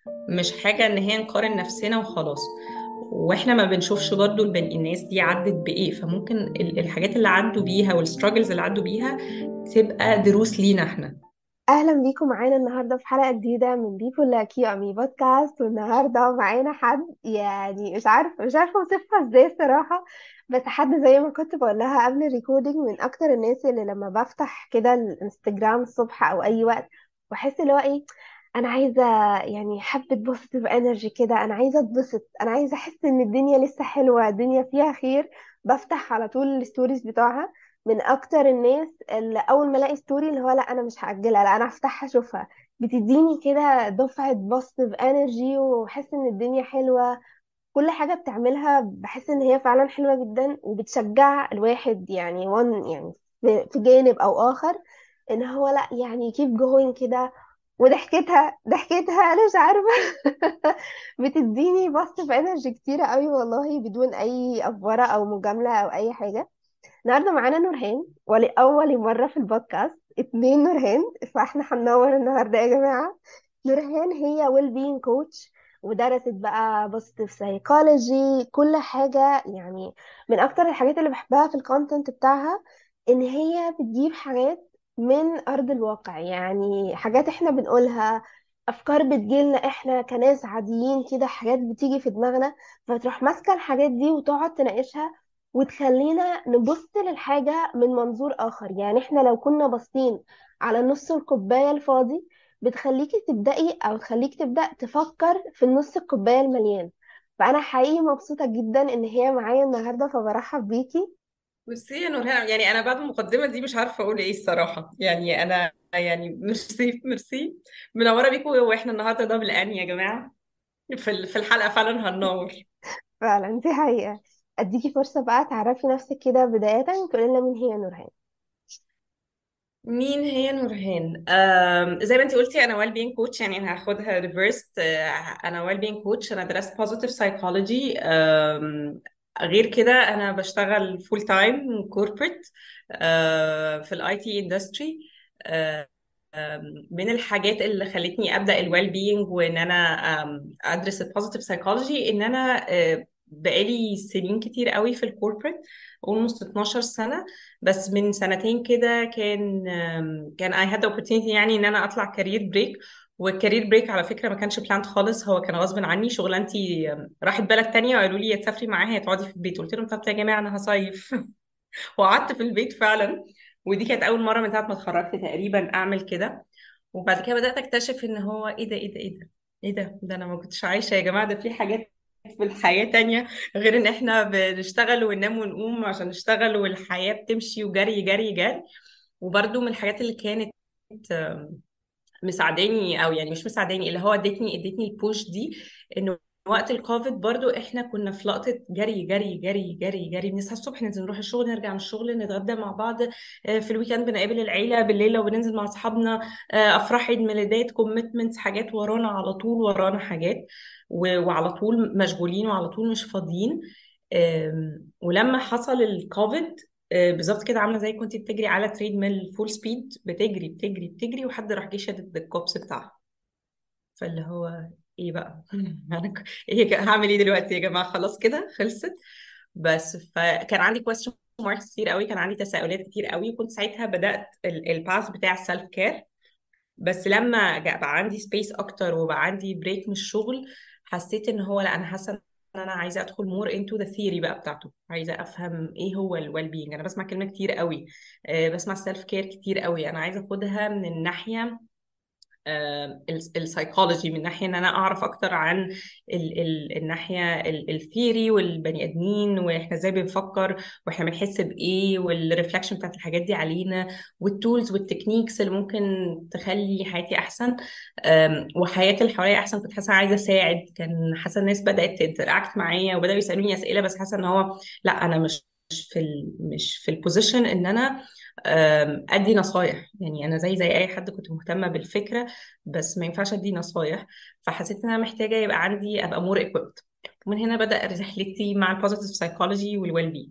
مش حاجة ان هي نقارن نفسنا وخلاص واحنا ما بنشوفش برضو البني الناس دي عدت بايه فممكن ال- الحاجات اللي عدوا بيها والستراجلز اللي عدوا بيها تبقى دروس لينا احنا اهلا بيكم معانا النهارده في حلقه جديده من بيبول لايك يو امي بودكاست والنهارده معانا حد يعني مش عارفه مش عارفه اوصفها ازاي الصراحه بس حد زي ما كنت بقول لها قبل الريكوردينج من اكتر الناس اللي لما بفتح كده الانستجرام الصبح او اي وقت واحس اللي هو ايه انا عايزه يعني حبه بوزيتيف انرجي كده انا عايزه اتبسط انا عايزه احس ان الدنيا لسه حلوه الدنيا فيها خير بفتح على طول الستوريز بتوعها من اكتر الناس اللي اول ما الاقي ستوري اللي هو لا انا مش هاجلها لا انا هفتحها اشوفها بتديني كده دفعه بوزيتيف انرجي واحس ان الدنيا حلوه كل حاجه بتعملها بحس ان هي فعلا حلوه جدا وبتشجع الواحد يعني وان يعني في في جانب او اخر ان هو لا يعني كيب جوين كده وضحكتها ضحكتها انا مش عارفه بتديني بوزيتيف انرجي كتيره قوي والله بدون اي افوره او مجامله او اي حاجه النهارده معانا نورهان ولأول مرة في البودكاست اتنين نورهان فاحنا هننور النهارده يا جماعة نورهان هي ويل بينج كوتش ودرست بقى بوزيتيف سايكولوجي كل حاجة يعني من أكتر الحاجات اللي بحبها في الكونتنت بتاعها إن هي بتجيب حاجات من أرض الواقع يعني حاجات احنا بنقولها أفكار بتجيلنا احنا كناس عاديين كده حاجات بتيجي في دماغنا فتروح ماسكة الحاجات دي وتقعد تناقشها وتخلينا نبص للحاجة من منظور آخر يعني احنا لو كنا باصين على نص الكوباية الفاضي بتخليكي تبدأي أو تخليك تبدأ تفكر في النص الكوباية المليان فأنا حقيقي مبسوطة جدا إن هي معايا النهاردة فبرحب بيكي بصي يا نورهان يعني انا بعد المقدمه دي مش عارفه اقول ايه الصراحه يعني انا يعني ميرسي ميرسي منوره بيكم واحنا النهارده دبل ان يا جماعه في ال- في الحلقه فعلا هننور فعلا دي حقيقة أديكي فرصة بقى تعرفي نفسك كده بداية تقولي لنا مين هي نورهان مين هي نورهان أم زي ما انت قلتي انا ويل بين كوتش يعني انا هاخدها ريفرست انا ويل بين كوتش انا درست بوزيتيف سايكولوجي غير كده انا بشتغل فول تايم كوربريت في الاي تي اندستري من الحاجات اللي خلتني ابدا الويل بينج وان انا أم، ادرس البوزيتيف سايكولوجي ان انا أه، بقالي سنين كتير قوي في الكوربريت almost 12 سنة بس من سنتين كده كان أم، كان I had the opportunity يعني ان انا اطلع كارير بريك والكارير بريك على فكرة ما كانش بلاند خالص هو كان غصب عني شغلانتي أم، راحت بلد تانية وقالوا لي يا تسافري معاها يا تقعدي في البيت قلت لهم طب يا جماعة انا هصيف وقعدت في البيت فعلا ودي كانت اول مرة من ساعة ما اتخرجت تقريبا اعمل كده وبعد كده بدأت اكتشف ان هو ايه ده ايه ده ايه ده ايه ده ده انا ما كنتش عايشة يا جماعة ده في حاجات في الحياة تانية غير ان احنا بنشتغل وننام ونقوم عشان نشتغل والحياة بتمشي وجري جري جري وبرده من الحاجات اللي كانت مساعداني او يعني مش مساعداني اللي هو ادتني ادتني البوش دي انه وقت الكوفيد برضو احنا كنا في لقطة جري جري جري جري جري بنصحى الصبح ننزل نروح الشغل نرجع من الشغل نتغدى مع بعض آه، في الويكند بنقابل العيلة بالليل لو بننزل مع اصحابنا آه، افراح عيد ميلادات كوميتمنتس حاجات ورانا على طول ورانا حاجات و- وعلى طول مشغولين وعلى طول مش فاضيين آم، ولما حصل الكوفيد آه، بالظبط كده عامله زي كنت بتجري على تريد ميل فول سبيد بتجري بتجري بتجري وحد راح جه شدد الكوبس بتاعها فاللي هو ايه بقى انا ك- ايه ك- هعمل ايه دلوقتي يا جماعه خلاص كده خلصت بس فكان عندي question marks كتير قوي كان عندي تساؤلات كتير قوي وكنت ساعتها بدات الباث بتاع السيلف كير بس لما جاء بقى عندي سبيس اكتر وبقى عندي بريك من الشغل حسيت ان هو لا انا حاسه ان انا عايزه ادخل مور انتو ذا ثيوري بقى بتاعته عايزه افهم ايه هو الويل بينج انا بسمع كلمه كتير قوي أه بسمع السيلف كير كتير قوي انا عايزه اخدها من الناحيه السايكولوجي من ناحيه ان انا اعرف اكتر عن ال ال الناحيه الثيري والبني ادمين واحنا ازاي بنفكر واحنا بنحس بايه والريفلكشن بتاعت الحاجات دي علينا والتولز والتكنيكس اللي ممكن تخلي حياتي احسن أم، وحياه اللي حواليا احسن كنت حاسه عايزه اساعد كان حاسه الناس بدات تنتراكت معايا وبداوا يسالوني اسئله بس حاسه ان هو لا انا مش مش في ال مش في البوزيشن ان انا أم، ادي نصايح يعني انا زي زي اي حد كنت مهتمه بالفكره بس ما ينفعش ادي نصايح فحسيت ان انا محتاجه يبقى عندي ابقى مور equipped ومن هنا بدأ رحلتي مع البوزيتيف سايكولوجي والويل بي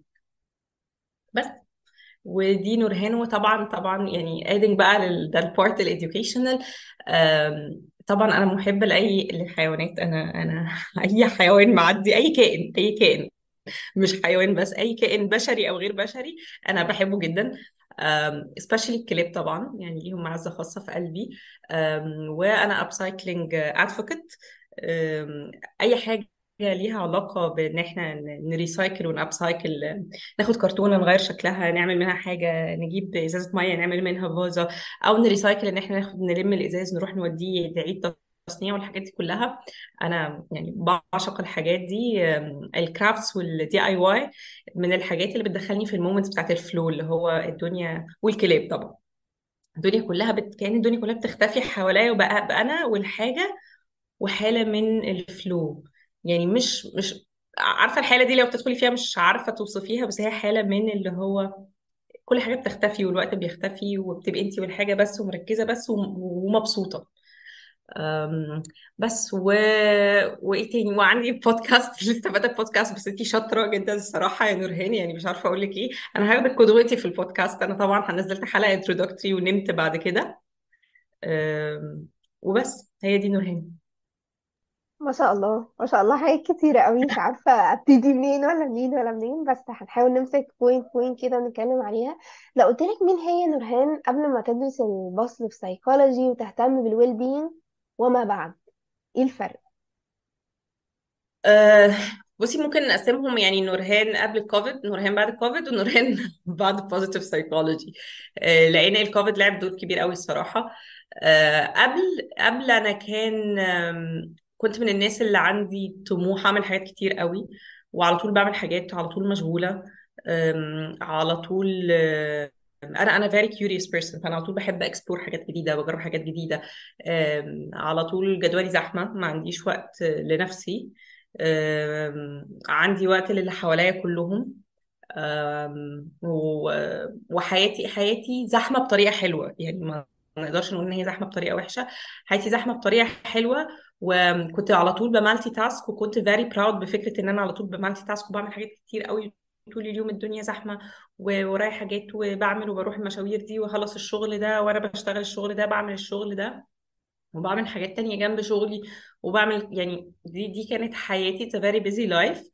بس ودي نورهان وطبعا طبعا يعني ادنج بقى لل ده البارت الاديوكيشنال طبعا انا محبه لاي للحيوانات انا انا اي حيوان معدي اي كائن اي كائن مش حيوان بس اي كائن بشري او غير بشري انا بحبه جدا especially الكلاب طبعا يعني ليهم معزه خاصه في قلبي أم، وانا ابسايكلينج ادفوكت اي حاجه ليها علاقه بان احنا ن- نريسايكل ونابسايكل ناخد كرتونه نغير شكلها نعمل منها حاجه نجيب ازازه ميه نعمل منها فازه او نريسايكل ان احنا ناخد نلم الازاز نروح نوديه لعيد تصنيع والحاجات دي كلها انا يعني بعشق الحاجات دي أم، الكرافتس والدي اي واي من الحاجات اللي بتدخلني في المومنتس بتاعت الفلو اللي هو الدنيا والكلاب طبعا الدنيا كلها بت... كأن الدنيا كلها بتختفي حواليا وبقى بقى انا والحاجه وحاله من الفلو يعني مش مش عارفه الحاله دي لو بتدخلي فيها مش عارفه توصفيها بس هي حاله من اللي هو كل حاجه بتختفي والوقت بيختفي وبتبقي انت والحاجه بس ومركزه بس وم- ومبسوطه أم، بس و... وايه تاني وعندي بودكاست لسه بادئه بودكاست بس انتي شاطره جدا الصراحه يا نورهان يعني مش عارفه اقول لك ايه انا هاخدك قدوتي في البودكاست انا طبعا نزلت حلقه انترودكتوري ونمت بعد كده أم، وبس هي دي نورهان ما شاء الله ما شاء الله حاجات كتيرة قوي مش عارفة ابتدي منين ولا منين ولا منين بس هنحاول نمسك بوينت بوينت كده ونتكلم عليها لو قلت لك مين هي نورهان قبل ما تدرس البصل في سايكولوجي وتهتم بالويل بينج وما بعد ايه الفرق أه بصي ممكن نقسمهم يعني نورهان قبل الكوفيد نورهان بعد الكوفيد ونورهان بعد بوزيتيف سايكولوجي أه لان الكوفيد لعب دور كبير قوي الصراحه أه قبل قبل انا كان آم، كنت من الناس اللي عندي طموح اعمل حاجات كتير قوي وعلى طول بعمل حاجات على طول مشغوله آم، على طول آه، انا انا very curious person فانا على طول بحب اكسبلور حاجات جديده بجرب حاجات جديده آم، على طول جدولي زحمه ما عنديش وقت لنفسي آم، عندي وقت للي حواليا كلهم آم، و- وحياتي حياتي زحمة بطريقة حلوة يعني ما ما نقدرش نقول ان هي زحمة بطريقة وحشة حياتي زحمة بطريقة حلوة وكنت على طول بمالتي تاسك وكنت فيري براود بفكرة ان انا على طول بمالتي تاسك وبعمل حاجات كتير قوي طول اليوم الدنيا زحمة وورايا حاجات وبعمل وبروح المشاوير دي واخلص الشغل ده وانا بشتغل الشغل ده بعمل الشغل ده وبعمل حاجات تانية جنب شغلي وبعمل يعني دي دي كانت حياتي it's a very busy life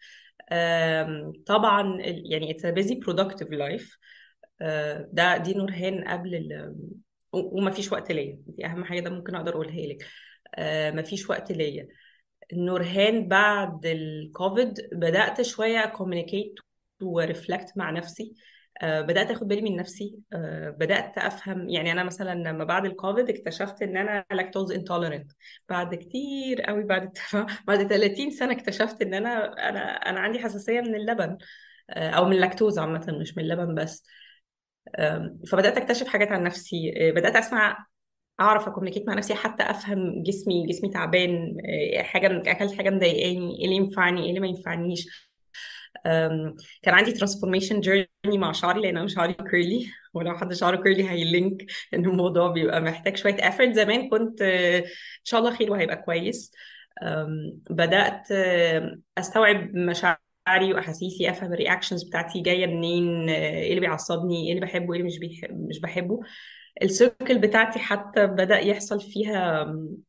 آم، طبعا ال- يعني it's a busy productive life آه، ده دي نورهان قبل ال و- ومفيش وقت ليا دي اهم حاجه ده ممكن اقدر اقولها لك آه، مفيش وقت ليا نورهان بعد الكوفيد بدأت شوية كوميونيكيت ورفلكت مع نفسي آه، بدأت اخد بالي من نفسي آه، بدأت افهم يعني انا مثلا لما بعد الكوفيد اكتشفت ان انا لاكتوز انتوليرنت بعد كتير قوي بعد بعد 30 سنة اكتشفت ان انا انا انا عندي حساسية من اللبن آه، او من اللاكتوز عامة مش من اللبن بس آم، فبدأت اكتشف حاجات عن نفسي آه، بدأت اسمع اعرف اكومينيكيت مع نفسي حتى افهم جسمي جسمي تعبان آه، حاجه اكلت حاجه مضايقاني ايه اللي ينفعني ايه اللي ما ينفعنيش أم، كان عندي ترانسفورميشن جيرني مع شعري لان انا شعري كيرلي ولو حد شعره كيرلي هيلينك ان الموضوع بيبقى محتاج شويه افورت زمان كنت آه، ان شاء الله خير وهيبقى كويس أم، بدات آه، استوعب مشاعري واحاسيسي افهم الرياكشنز بتاعتي جايه منين آه، ايه اللي بيعصبني ايه اللي بحبه ايه اللي مش بيحب مش بحبه السيركل بتاعتي حتى بدأ يحصل فيها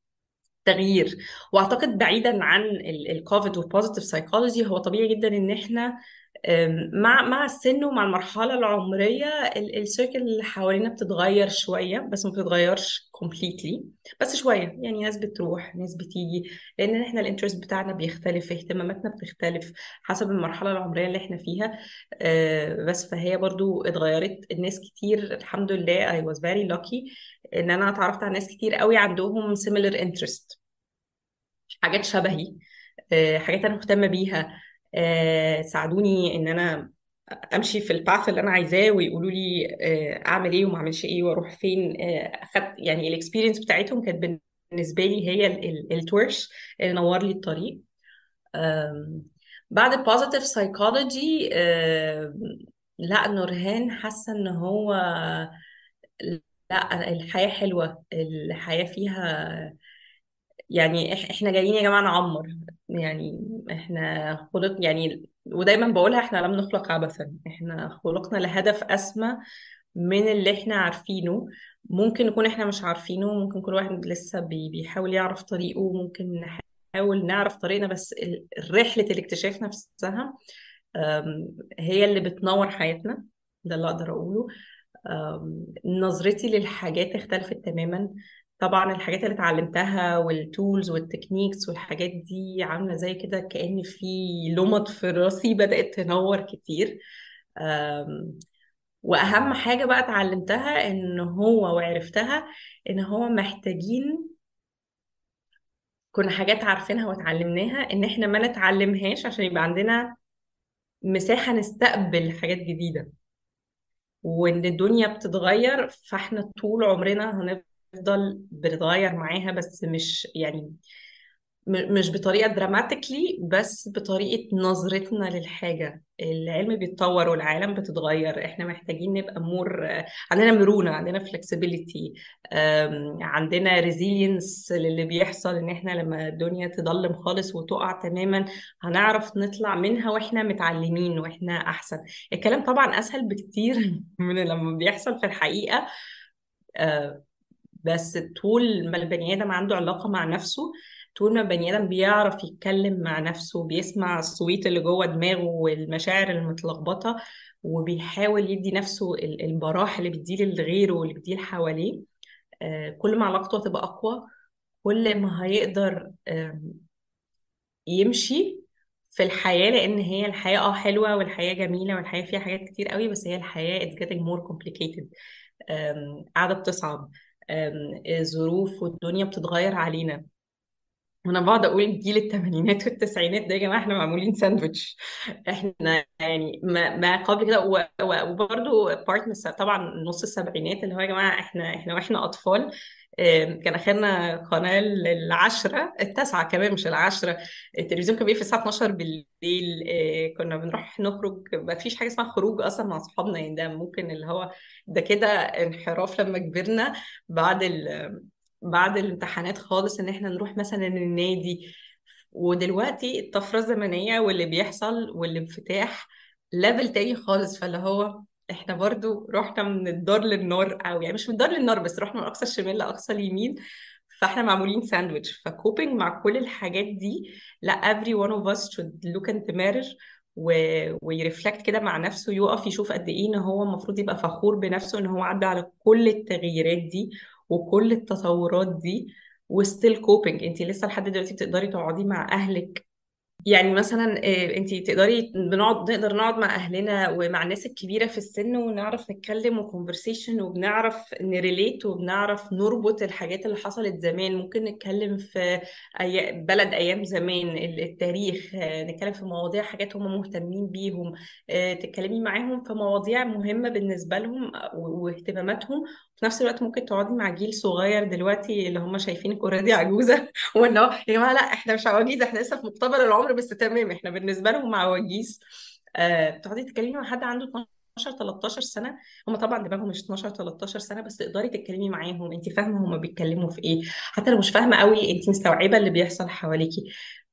تغيير واعتقد بعيدا عن الكوفيد والبوزيتيف سايكولوجي هو طبيعي جدا ان احنا أم، مع مع السن ومع المرحله العمريه ال- السيركل اللي حوالينا بتتغير شويه بس ما بتتغيرش كومبليتلي بس شويه يعني ناس بتروح ناس بتيجي لان احنا الانترست بتاعنا بيختلف اهتماماتنا بتختلف حسب المرحله العمريه اللي احنا فيها أه، بس فهي برضو اتغيرت الناس كتير الحمد لله I was very lucky ان انا اتعرفت على ناس كتير قوي عندهم similar interest حاجات شبهي آه، حاجات انا مهتمه بيها آه، ساعدوني ان انا امشي في الباث اللي انا عايزاه ويقولوا لي آه، اعمل ايه وما اعملش ايه واروح فين آه، اخدت يعني الاكسبيرينس بتاعتهم كانت بالنسبه لي هي ال- ال- التورش اللي نور لي الطريق آم، بعد البوزيتيف سايكولوجي لا نورهان حاسه ان هو لا الحياه حلوه الحياه فيها يعني إح- احنا جايين يا جماعة نعمر يعني احنا خلق يعني ودايما بقولها احنا لم نخلق عبثا احنا خلقنا لهدف أسمى من اللي احنا عارفينه ممكن نكون احنا مش عارفينه ممكن كل واحد لسه بي- بيحاول يعرف طريقه ممكن نحاول نعرف طريقنا بس ال- رحلة الاكتشاف نفسها أم، هي اللي بتنور حياتنا ده اللي اقدر اقوله أم، نظرتي للحاجات اختلفت تماما طبعا الحاجات اللي اتعلمتها والتولز والتكنيكس والحاجات دي عاملة زي كده كأن في لمط في راسي بدأت تنور كتير أم، واهم حاجة بقى اتعلمتها ان هو وعرفتها ان هو محتاجين كنا حاجات عارفينها واتعلمناها ان احنا ما نتعلمهاش عشان يبقى عندنا مساحة نستقبل حاجات جديدة وان الدنيا بتتغير فاحنا طول عمرنا هنفضل بنتغير معاها بس مش يعني م- مش بطريقة دراماتيكلي بس بطريقة نظرتنا للحاجة العلم بيتطور والعالم بتتغير احنا محتاجين نبقى مور عندنا مرونة عندنا فلكسبيليتي عندنا ريزيلينس للي بيحصل ان احنا لما الدنيا تضلم خالص وتقع تماما هنعرف نطلع منها واحنا متعلمين واحنا احسن الكلام طبعا اسهل بكتير من لما بيحصل في الحقيقة آه، بس طول ما البني آدم عنده علاقة مع نفسه طول ما البني آدم بيعرف يتكلم مع نفسه بيسمع الصويت اللي جوه دماغه والمشاعر المتلخبطة وبيحاول يدي نفسه ال- البراح اللي بيديه لغيره واللي بيديه حواليه آه، كل ما علاقته هتبقى أقوى كل ما هيقدر آم، يمشي في الحياة لأن هي الحياة اه حلوة والحياة جميلة والحياة فيها حاجات كتير قوي بس هي الحياة it's getting more complicated آم، قاعدة بتصعب آم، الظروف والدنيا بتتغير علينا وانا بقعد اقول جيل الثمانينات والتسعينات ده يا جماعه احنا معمولين ساندوتش احنا يعني ما, ما قبل كده و- و- وبرضه بارت من الس- طبعا نص السبعينات اللي هو يا جماعه احنا احنا واحنا اطفال آم، كان اخرنا قناه العشرة التاسعة كمان مش العشرة التلفزيون كان بيقفل الساعة 12 بالليل آه، كنا بنروح نخرج ما فيش حاجة اسمها خروج أصلا مع أصحابنا يعني ده ممكن اللي هو ده كده انحراف لما كبرنا بعد ال بعد الامتحانات خالص ان احنا نروح مثلا النادي ودلوقتي الطفرة الزمنية واللي بيحصل والانفتاح ليفل تاني خالص فاللي هو احنا برضو رحنا من الدار للنار او يعني مش من الدار للنار بس رحنا من اقصى الشمال لاقصى اليمين فاحنا معمولين ساندويتش فكوبينج مع كل الحاجات دي لا every one of us should look and mirror و... ويرفلكت كده مع نفسه يقف يشوف قد ايه ان هو المفروض يبقى فخور بنفسه ان هو عدى على كل التغييرات دي وكل التطورات دي وستيل كوبينج انت لسه لحد دلوقتي بتقدري تقعدي مع اهلك يعني مثلا انت تقدري بنقعد نقدر نقعد مع اهلنا ومع الناس الكبيره في السن ونعرف نتكلم وكونفرسيشن وبنعرف نريليت وبنعرف نربط الحاجات اللي حصلت زمان ممكن نتكلم في أي... بلد ايام زمان ال- التاريخ آه، نتكلم في مواضيع حاجات هم مهتمين بيهم آه، تتكلمي معاهم في مواضيع مهمه بالنسبه لهم آه، و- واهتماماتهم في نفس الوقت ممكن تقعدي مع جيل صغير دلوقتي اللي هم شايفينك اوريدي عجوزه وانه يا جماعه لا احنا مش عواجيز احنا لسه في مقتبل العمر بس تمام احنا بالنسبه لهم عواجيز آه بتقعدي تتكلمي مع حد عنده 12 13 سنه هم طبعا دماغهم مش 12 13 سنه بس تقدري تتكلمي معاهم انت فاهمه هم بيتكلموا في ايه حتى لو مش فاهمه قوي انت مستوعبه اللي بيحصل حواليكي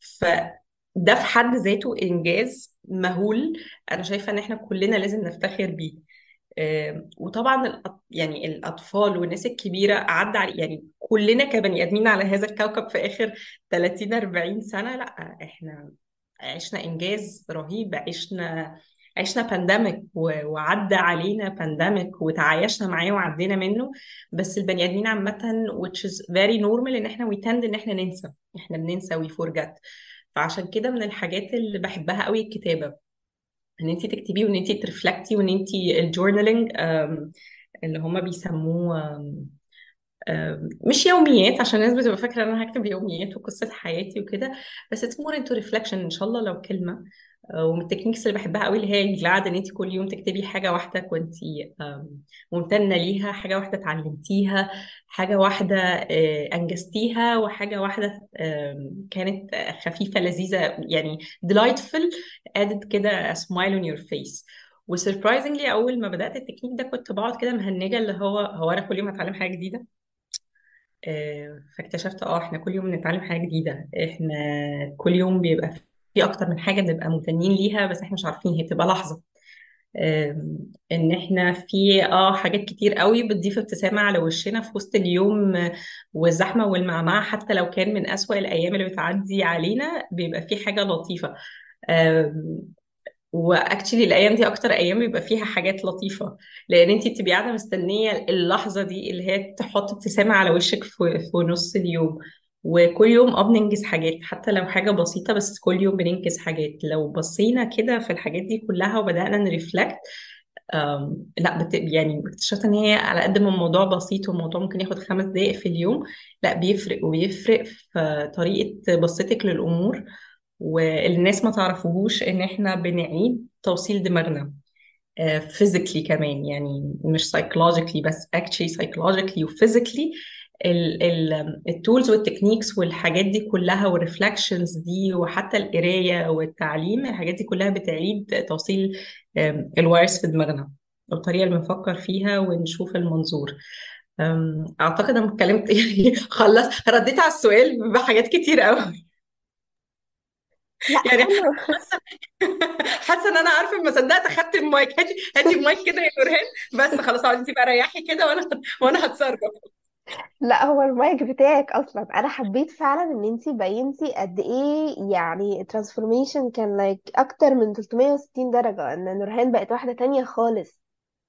فده في حد ذاته انجاز مهول انا شايفه ان احنا كلنا لازم نفتخر بيه آه، وطبعا الأط- يعني الأطفال والناس الكبيرة عدى على يعني كلنا كبني آدمين على هذا الكوكب في آخر 30 40 سنة لا احنا عشنا إنجاز رهيب عشنا عشنا بانديميك وعدى علينا بانديميك وتعايشنا معاه وعدينا منه بس البني آدمين عامة which is very normal إن احنا we tend إن احنا ننسى احنا بننسى we forget فعشان كده من الحاجات اللي بحبها قوي الكتابة ان انت تكتبي وان انت ترفلكتي وان انت الجورنالينج اللي هما بيسموه آم، آم، مش يوميات عشان الناس بتبقى فاكره ان انا هكتب يوميات وقصه حياتي وكده بس it's more into reflection ان شاء الله لو كلمه آه، ومن التكنيكس اللي بحبها قوي اللي هي القعده ان انت كل يوم تكتبي حاجه واحده كنت ممتنه ليها حاجه واحده اتعلمتيها حاجه واحده آه، انجزتيها وحاجه واحده آم، كانت آه، خفيفه لذيذه يعني delightful added كده a smile on your face وسربرايزنجلي اول ما بدات التكنيك ده كنت بقعد كده مهنجه اللي هو هو انا كل يوم هتعلم حاجه جديده آه، فاكتشفت اه احنا كل يوم بنتعلم حاجه جديده احنا كل يوم بيبقى في اكتر من حاجه بنبقى ممتنين ليها بس احنا مش عارفين هي بتبقى لحظه آم، ان احنا في اه حاجات كتير قوي بتضيف ابتسامة على وشنا في وسط اليوم آه، والزحمة والمعمعة حتى لو كان من أسوأ الأيام اللي بتعدي علينا بيبقى في حاجة لطيفة واكشلي الايام دي اكتر ايام بيبقى فيها حاجات لطيفه لان انت بتبقي قاعده مستنيه اللحظه دي اللي هي تحط ابتسامه على وشك في, في نص اليوم وكل يوم اه بننجز حاجات حتى لو حاجه بسيطه بس كل يوم بننجز حاجات لو بصينا كده في الحاجات دي كلها وبدانا نرفلكت أم، لا بت... يعني اكتشفت ان هي على قد ما الموضوع بسيط والموضوع ممكن ياخد خمس دقائق في اليوم لا بيفرق وبيفرق في طريقة بصتك للأمور والناس ما تعرفوهوش ان احنا بنعيد توصيل دماغنا فيزيكلي كمان يعني مش سايكولوجيكلي بس اكشلي سايكولوجيكلي وفيزيكلي التولز والتكنيكس والحاجات دي كلها والريفلكشنز دي وحتى القرايه والتعليم الحاجات دي كلها بتعيد توصيل الوايرز في دماغنا الطريقه اللي بنفكر فيها ونشوف المنظور أم، اعتقد انا اتكلمت يعني خلص رديت على السؤال بحاجات كتير قوي لا يعني حلو حاسه حاسه ان انا عارفه ما صدقت اخدت المايك هاتي هاتي المايك كده يا نورهان بس خلاص اقعدي انت بقى ريحي كده وانا وانا هتصرف لا هو المايك بتاعك اصلا انا حبيت فعلا ان انتي بينتي قد ايه يعني الترانسفورميشن كان لايك اكتر من 360 درجة ان نورهان بقت واحدة تانية خالص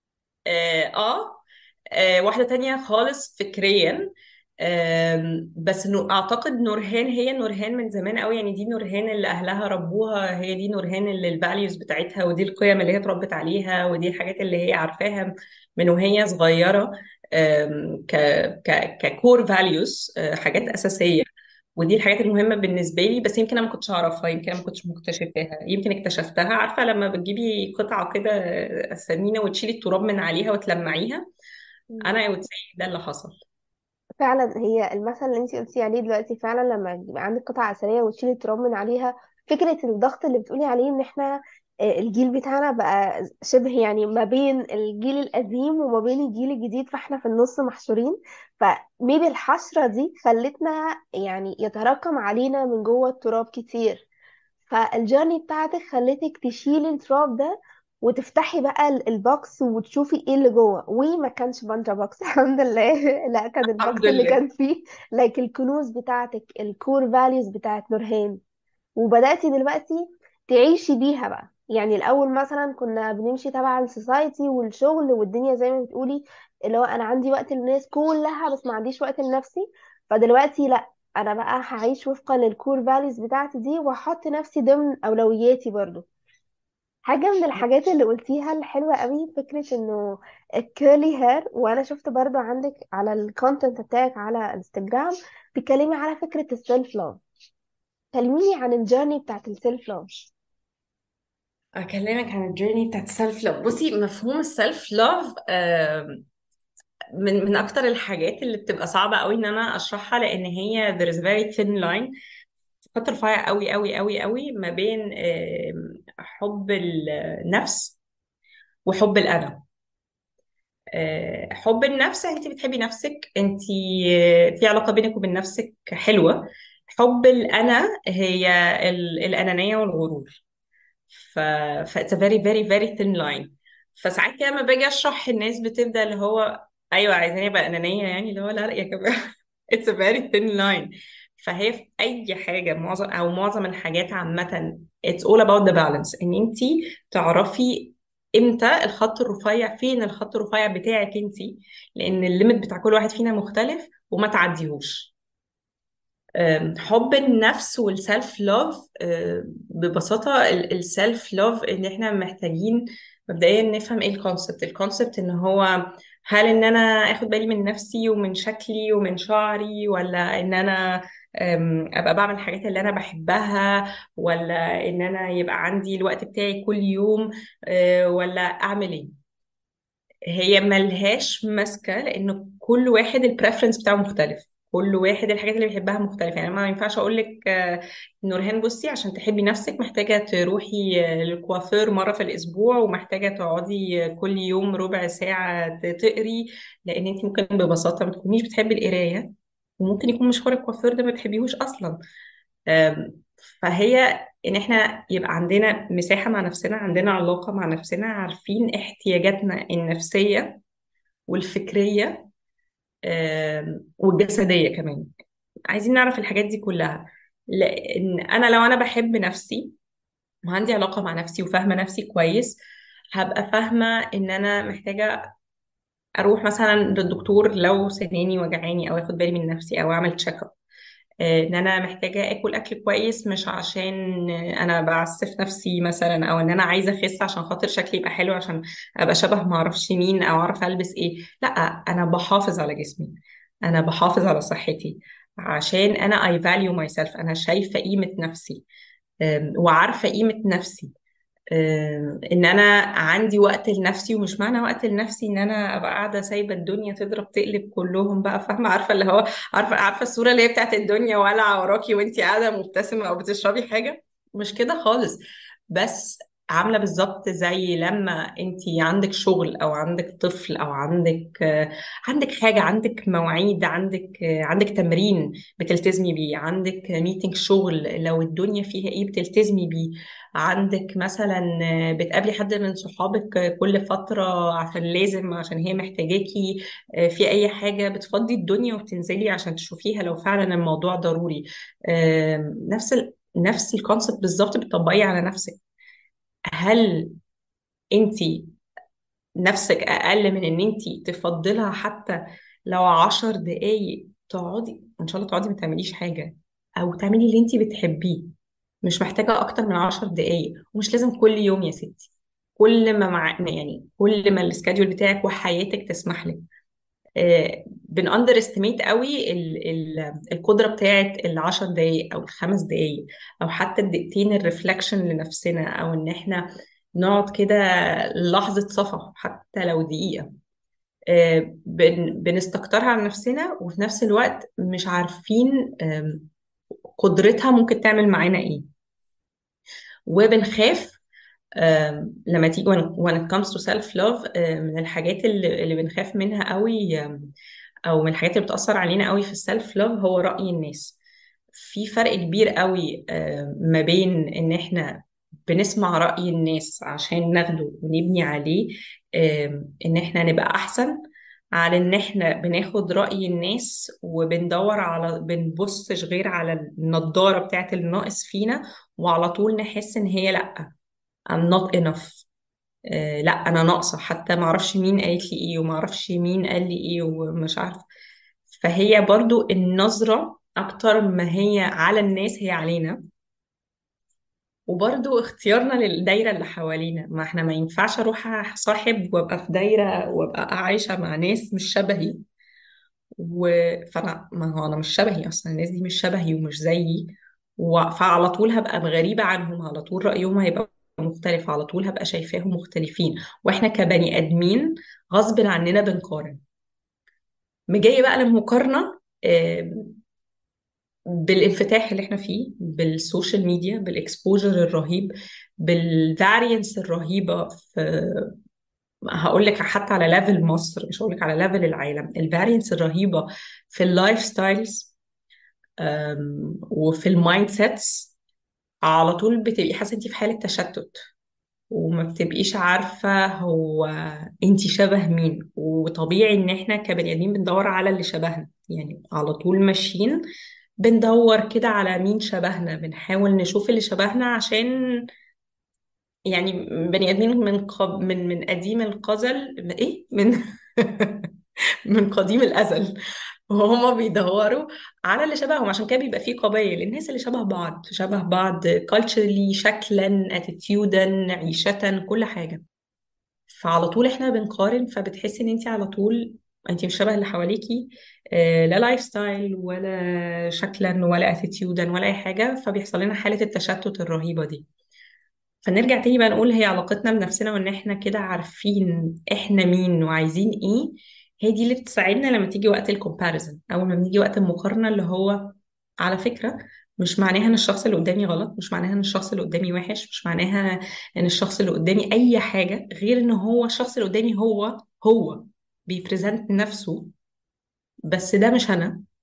اه آه، آه، واحده تانية خالص فكريا آم، بس نو- اعتقد نورهان هي نورهان من زمان قوي يعني دي نورهان اللي اهلها ربوها هي دي نورهان اللي الفاليوز بتاعتها ودي القيم اللي هي اتربت عليها ودي الحاجات اللي هي عارفاها من وهي صغيره آم، ك ك ككور فاليوز حاجات مم. اساسيه ودي الحاجات المهمه بالنسبه لي بس يمكن انا ما كنتش اعرفها يمكن انا ما كنتش مكتشفاها يمكن اكتشفتها عارفه لما بتجيبي قطعه كده آه، ثمينه وتشيلي التراب من عليها وتلمعيها مم. انا would say ده اللي حصل فعلا هي المثل اللي انتي قلتي عليه دلوقتي فعلا لما يبقى عندك قطعة أثرية وتشيلي التراب من عليها فكرة الضغط اللي بتقولي عليه ان احنا آه، الجيل بتاعنا بقى شبه يعني ما بين الجيل القديم وما بين الجيل الجديد فاحنا في النص محشورين فميبي الحشرة دي خلتنا يعني يتراكم علينا من جوه التراب كتير فالجيرني بتاعتك خلتك تشيلي التراب ده وتفتحي بقى ال- البوكس وتشوفي ايه اللي جوه وما كانش بانجا بوكس الحمد لله لا كان الحمد البوكس اللي لله كان فيه لايك الكنوز بتاعتك الكور فاليوز بتاعت نورهان وبدأتي دلوقتي تعيشي بيها بقى يعني الأول مثلا كنا بنمشي تبع السوسايتي والشغل والدنيا زي ما بتقولي اللي هو أنا عندي وقت للناس كلها بس ما عنديش وقت لنفسي فدلوقتي لأ أنا بقى هعيش وفقا للكور فاليوز بتاعتي دي وأحط نفسي ضمن أولوياتي برضو حاجة من الحاجات اللي قلتيها الحلوة قوي فكرة انه الكيرلي هير وانا شفت برضو عندك على الكونتنت بتاعك على انستجرام بتكلمي على فكرة السيلف لاف كلميني عن الجيرني بتاعت السيلف لاف اكلمك عن الجيرني بتاعت السيلف لاف بصي مفهوم السيلف لاف من من اكتر الحاجات اللي بتبقى صعبه قوي ان انا اشرحها لان هي there is very thin line خط رفيع قوي قوي قوي قوي ما بين آم، حب النفس وحب الانا آه، حب النفس انت بتحبي نفسك انت آه، في علاقه بينك وبين نفسك حلوه حب الانا هي ال- الانانيه والغرور ف ف it's a very very very thin line فساعات كده لما باجي اشرح الناس بتبدا اللي هو ايوه عايزاني ابقى انانيه يعني اللي هو لا لا يا جماعه it's a very thin line فهي في اي حاجه معظم او معظم الحاجات عامه it's all about the balance ان انت تعرفي امتى الخط الرفيع فين الخط الرفيع بتاعك انت لان الليمت بتاع كل واحد فينا مختلف وما تعديهوش أم، حب النفس والسيلف لوف ببساطة السيلف لوف ان احنا محتاجين مبدئيا نفهم ايه الكونسبت الكونسبت ان هو هل ان انا اخد بالي من نفسي ومن شكلي ومن شعري ولا ان انا أم، ابقى بعمل الحاجات اللي انا بحبها ولا ان انا يبقى عندي الوقت بتاعي كل يوم أه، ولا اعمل ايه هي ملهاش ماسكة لأن كل واحد البريفرنس بتاعه مختلف كل واحد الحاجات اللي بيحبها مختلفة يعني ما ينفعش أقول لك آه، نورهان بصي عشان تحبي نفسك محتاجة تروحي آه، للكوافير مرة في الأسبوع ومحتاجة تقعدي آه، كل يوم ربع ساعة ت- تقري لأن أنت ممكن ببساطة ما تكونيش بتحبي القراية وممكن يكون مشوار الكوافير ده ما بتحبيهوش أصلا فهي ان احنا يبقى عندنا مساحة مع نفسنا عندنا علاقة مع نفسنا عارفين احتياجاتنا النفسية والفكرية آم، والجسدية كمان عايزين نعرف الحاجات دي كلها لان انا لو انا بحب نفسي وعندي علاقة مع نفسي وفاهمة نفسي كويس هبقى فاهمة ان انا محتاجة اروح مثلا للدكتور لو سناني وجعاني او اخد بالي من نفسي او اعمل تشيك اب ان انا محتاجه اكل اكل كويس مش عشان انا بعسف نفسي مثلا او ان انا عايزه اخس عشان خاطر شكلي يبقى حلو عشان ابقى شبه ما اعرفش مين او اعرف البس ايه لا انا بحافظ على جسمي انا بحافظ على صحتي عشان انا I value myself انا شايفه قيمه نفسي أم، وعارفه قيمه نفسي آه، ان انا عندي وقت لنفسي ومش معنى وقت لنفسي ان انا ابقى قاعده سايبه الدنيا تضرب تقلب كلهم بقى فاهمه عارفه اللي هو عارفه عارفه الصوره اللي هي بتاعت الدنيا والعه وراكي وانتي قاعده مبتسمه او بتشربي حاجه مش كده خالص بس عامله بالظبط زي لما انتي عندك شغل او عندك طفل او عندك آه، عندك حاجه عندك مواعيد عندك آه، عندك تمرين بتلتزمي بيه عندك ميتنج شغل لو الدنيا فيها ايه بتلتزمي بيه عندك مثلا بتقابلي حد من صحابك كل فترة عشان لازم عشان هي محتاجاكي في أي حاجة بتفضي الدنيا وبتنزلي عشان تشوفيها لو فعلا الموضوع ضروري نفس ال... نفس الكونسبت بالظبط بتطبقيه على نفسك هل انتي نفسك أقل من إن انتي تفضلها حتى لو عشر دقايق تقعدي إن شاء الله تقعدي ما تعمليش حاجة أو تعملي اللي انتي بتحبيه مش محتاجة أكتر من عشر دقايق ومش لازم كل يوم يا ستي كل ما مع يعني كل ما السكادول بتاعك وحياتك تسمح لك آه بن اندر استيميت قوي ال ال القدرة بتاعت العشر دقايق أو الخمس دقايق أو حتى الدقيقتين الريفلكشن لنفسنا أو إن إحنا نقعد كده لحظة صفا حتى لو دقيقة آه بن بنستكترها على نفسنا وفي نفس الوقت مش عارفين آم، قدرتها ممكن تعمل معانا إيه وبنخاف آم، لما تيجي when when it comes to self love آم، من الحاجات اللي, اللي بنخاف منها قوي آم، او من الحاجات اللي بتأثر علينا قوي في السيلف لوف هو رأي الناس في فرق كبير قوي آم، ما بين ان احنا بنسمع رأي الناس عشان ناخده ونبني عليه آم، ان احنا نبقى احسن على ان احنا بناخد رأي الناس وبندور على بنبصش غير على النضارة بتاعت الناقص فينا وعلى طول نحس ان هي لا I'm not enough آه لا انا ناقصه حتى ما اعرفش مين قالت لي ايه وما اعرفش مين قال لي ايه ومش عارفه فهي برضو النظره اكتر ما هي على الناس هي علينا وبرضو اختيارنا للدايره اللي حوالينا ما احنا ما ينفعش اروح صاحب وابقى في دايره وابقى عايشه مع ناس مش شبهي و... فانا ما هو انا مش شبهي اصلا الناس دي مش شبهي ومش زيي و... فعلى طول هبقى غريبة عنهم على طول رأيهم هيبقى مختلف على طول هبقى شايفاهم مختلفين واحنا كبني ادمين غصب عننا بنقارن مجاية بقى للمقارنة آم، بالانفتاح اللي احنا فيه بالسوشيال ميديا بالاكسبوجر الرهيب بالفارينس الرهيبة في هقول لك حتى على ليفل مصر مش هقول لك على ليفل العالم الفارينس الرهيبة في اللايف ستايلز أم، وفي المايند سيتس على طول بتبقي حاسه انت في حاله تشتت وما بتبقيش عارفه هو انت شبه مين وطبيعي ان احنا كبني ادمين بندور على اللي شبهنا يعني على طول ماشيين بندور كده على مين شبهنا بنحاول نشوف اللي شبهنا عشان يعني بني ادمين من قب من من قديم القزل من ايه من من قديم الازل وهما بيدوروا على اللي شبههم عشان كده بيبقى فيه قبائل الناس اللي شبه بعض شبه بعض culturally شكلا اتيتيودا عيشة كل حاجة فعلى طول احنا بنقارن فبتحسي ان انت على طول انت مش شبه اللي حواليكي آه، لا لايف ستايل ولا شكلا ولا اتيتيودا ولا اي حاجة فبيحصل لنا حالة التشتت الرهيبة دي فنرجع تاني بقى نقول هي علاقتنا بنفسنا وان احنا كده عارفين احنا مين وعايزين ايه هي دي اللي بتساعدنا لما تيجي وقت الكومباريزن اول ما بنيجي وقت المقارنة اللي هو على فكرة مش معناها ان الشخص اللي قدامي غلط مش معناها ان الشخص اللي قدامي وحش مش معناها ان الشخص اللي قدامي اي حاجة غير ان هو الشخص اللي قدامي هو هو بيبريزنت نفسه بس ده مش انا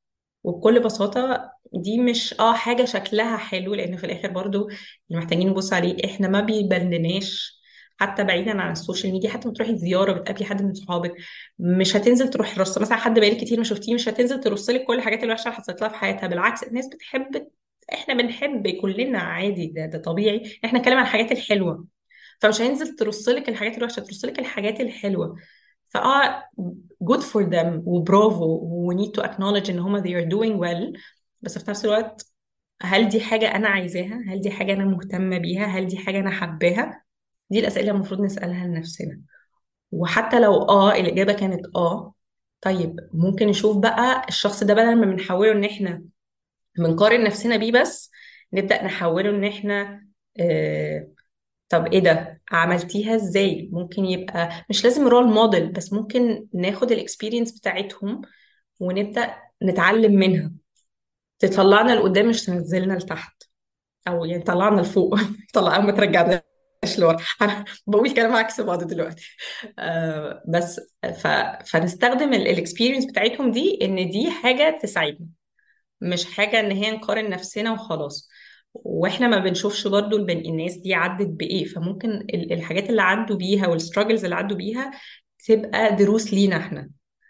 وبكل بساطة دي مش اه حاجة شكلها حلو لأن في الآخر برضو اللي محتاجين نبص عليه احنا ما بيبلناش حتى بعيدا عن السوشيال ميديا حتى ما تروحي زيارة بتقابلي حد من صحابك مش هتنزل تروح رص مثلا حد بقالي كتير ما شفتيه مش هتنزل ترص لك كل الحاجات الوحشة اللي حصلت لها في حياتها بالعكس الناس بتحب احنا بنحب كلنا عادي ده ده طبيعي احنا نتكلم عن الحاجات الحلوة فمش هينزل ترص لك الحاجات الوحشة ترص لك الحاجات الحلوة فاه good for them وبرافو و we need to acknowledge ان هما they are doing well بس في نفس الوقت هل دي حاجة أنا عايزاها؟ هل دي حاجة أنا مهتمة بيها؟ هل دي حاجة أنا حباها؟ دي الأسئلة المفروض نسألها لنفسنا وحتى لو آه الإجابة كانت آه طيب ممكن نشوف بقى الشخص ده بدل ما بنحوله إن إحنا بنقارن نفسنا بيه بس نبدأ نحوله إن إحنا آه طب ايه ده عملتيها ازاي ممكن يبقى مش لازم رول موديل بس ممكن ناخد الاكسبيرينس بتاعتهم ونبدأ نتعلم منها تطلعنا لقدام مش تنزلنا لتحت او يعني طلعنا لفوق طلع ما ترجعناش لورا انا بقول كلام عكس بعض دلوقتي آه بس ف... فنستخدم الاكسبيرينس بتاعتهم دي ان دي حاجة تساعدنا مش حاجة ان هي نقارن نفسنا وخلاص واحنا ما بنشوفش برضو البني الناس دي عدت بايه فممكن ال- الحاجات اللي عدوا بيها والستراجلز اللي عدوا بيها تبقى دروس لينا احنا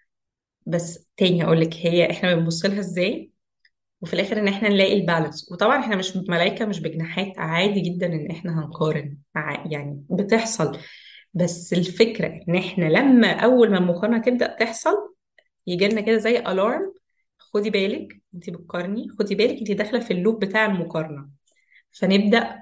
بس تاني هقول لك هي احنا بنبص لها ازاي وفي الاخر ان احنا نلاقي البالانس وطبعا احنا مش ملايكة مش بجناحات عادي جدا ان احنا هنقارن ع- يعني بتحصل بس الفكرة ان احنا لما اول ما المقارنة تبدأ تحصل يجي لنا كده زي الارم خدي بالك انت بتقارني خدي بالك انت داخلة في اللوب بتاع المقارنة فنبدأ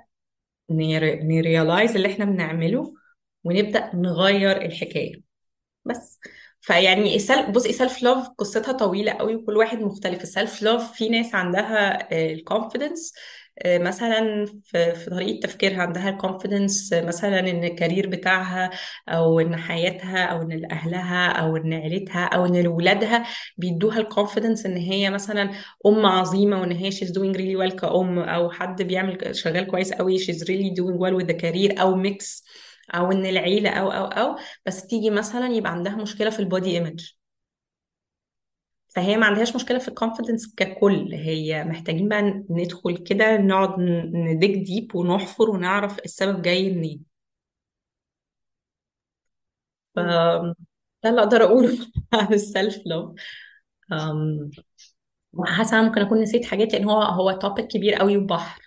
نريلايز اللي احنا بنعمله ونبدأ نغير الحكاية بس فيعني السل... بصي سيلف لوف قصتها طويلة قوي وكل واحد مختلف السيلف لوف في ناس عندها الكونفيدنس مثلا في في طريقة تفكيرها عندها الكونفيدنس مثلا ان الكارير بتاعها او ان حياتها او ان اهلها او ان عيلتها او ان ولادها بيدوها الكونفيدنس ان هي مثلا ام عظيمة وان هي she's doing really well كأم او حد بيعمل شغال كويس قوي she's really doing well with the career او ميكس او ان العيلة او او او بس تيجي مثلا يبقى عندها مشكلة في البودي ايمج فهي ما عندهاش مشكلة في الكونفيدنس ككل هي محتاجين بقى ندخل كده نقعد نديك ديب ونحفر ونعرف السبب جاي منين ف مم. ده اللي اقدر اقوله عن السيلف لوف حاسة أنا ممكن اكون نسيت حاجات لان هو هو توبيك كبير قوي وبحر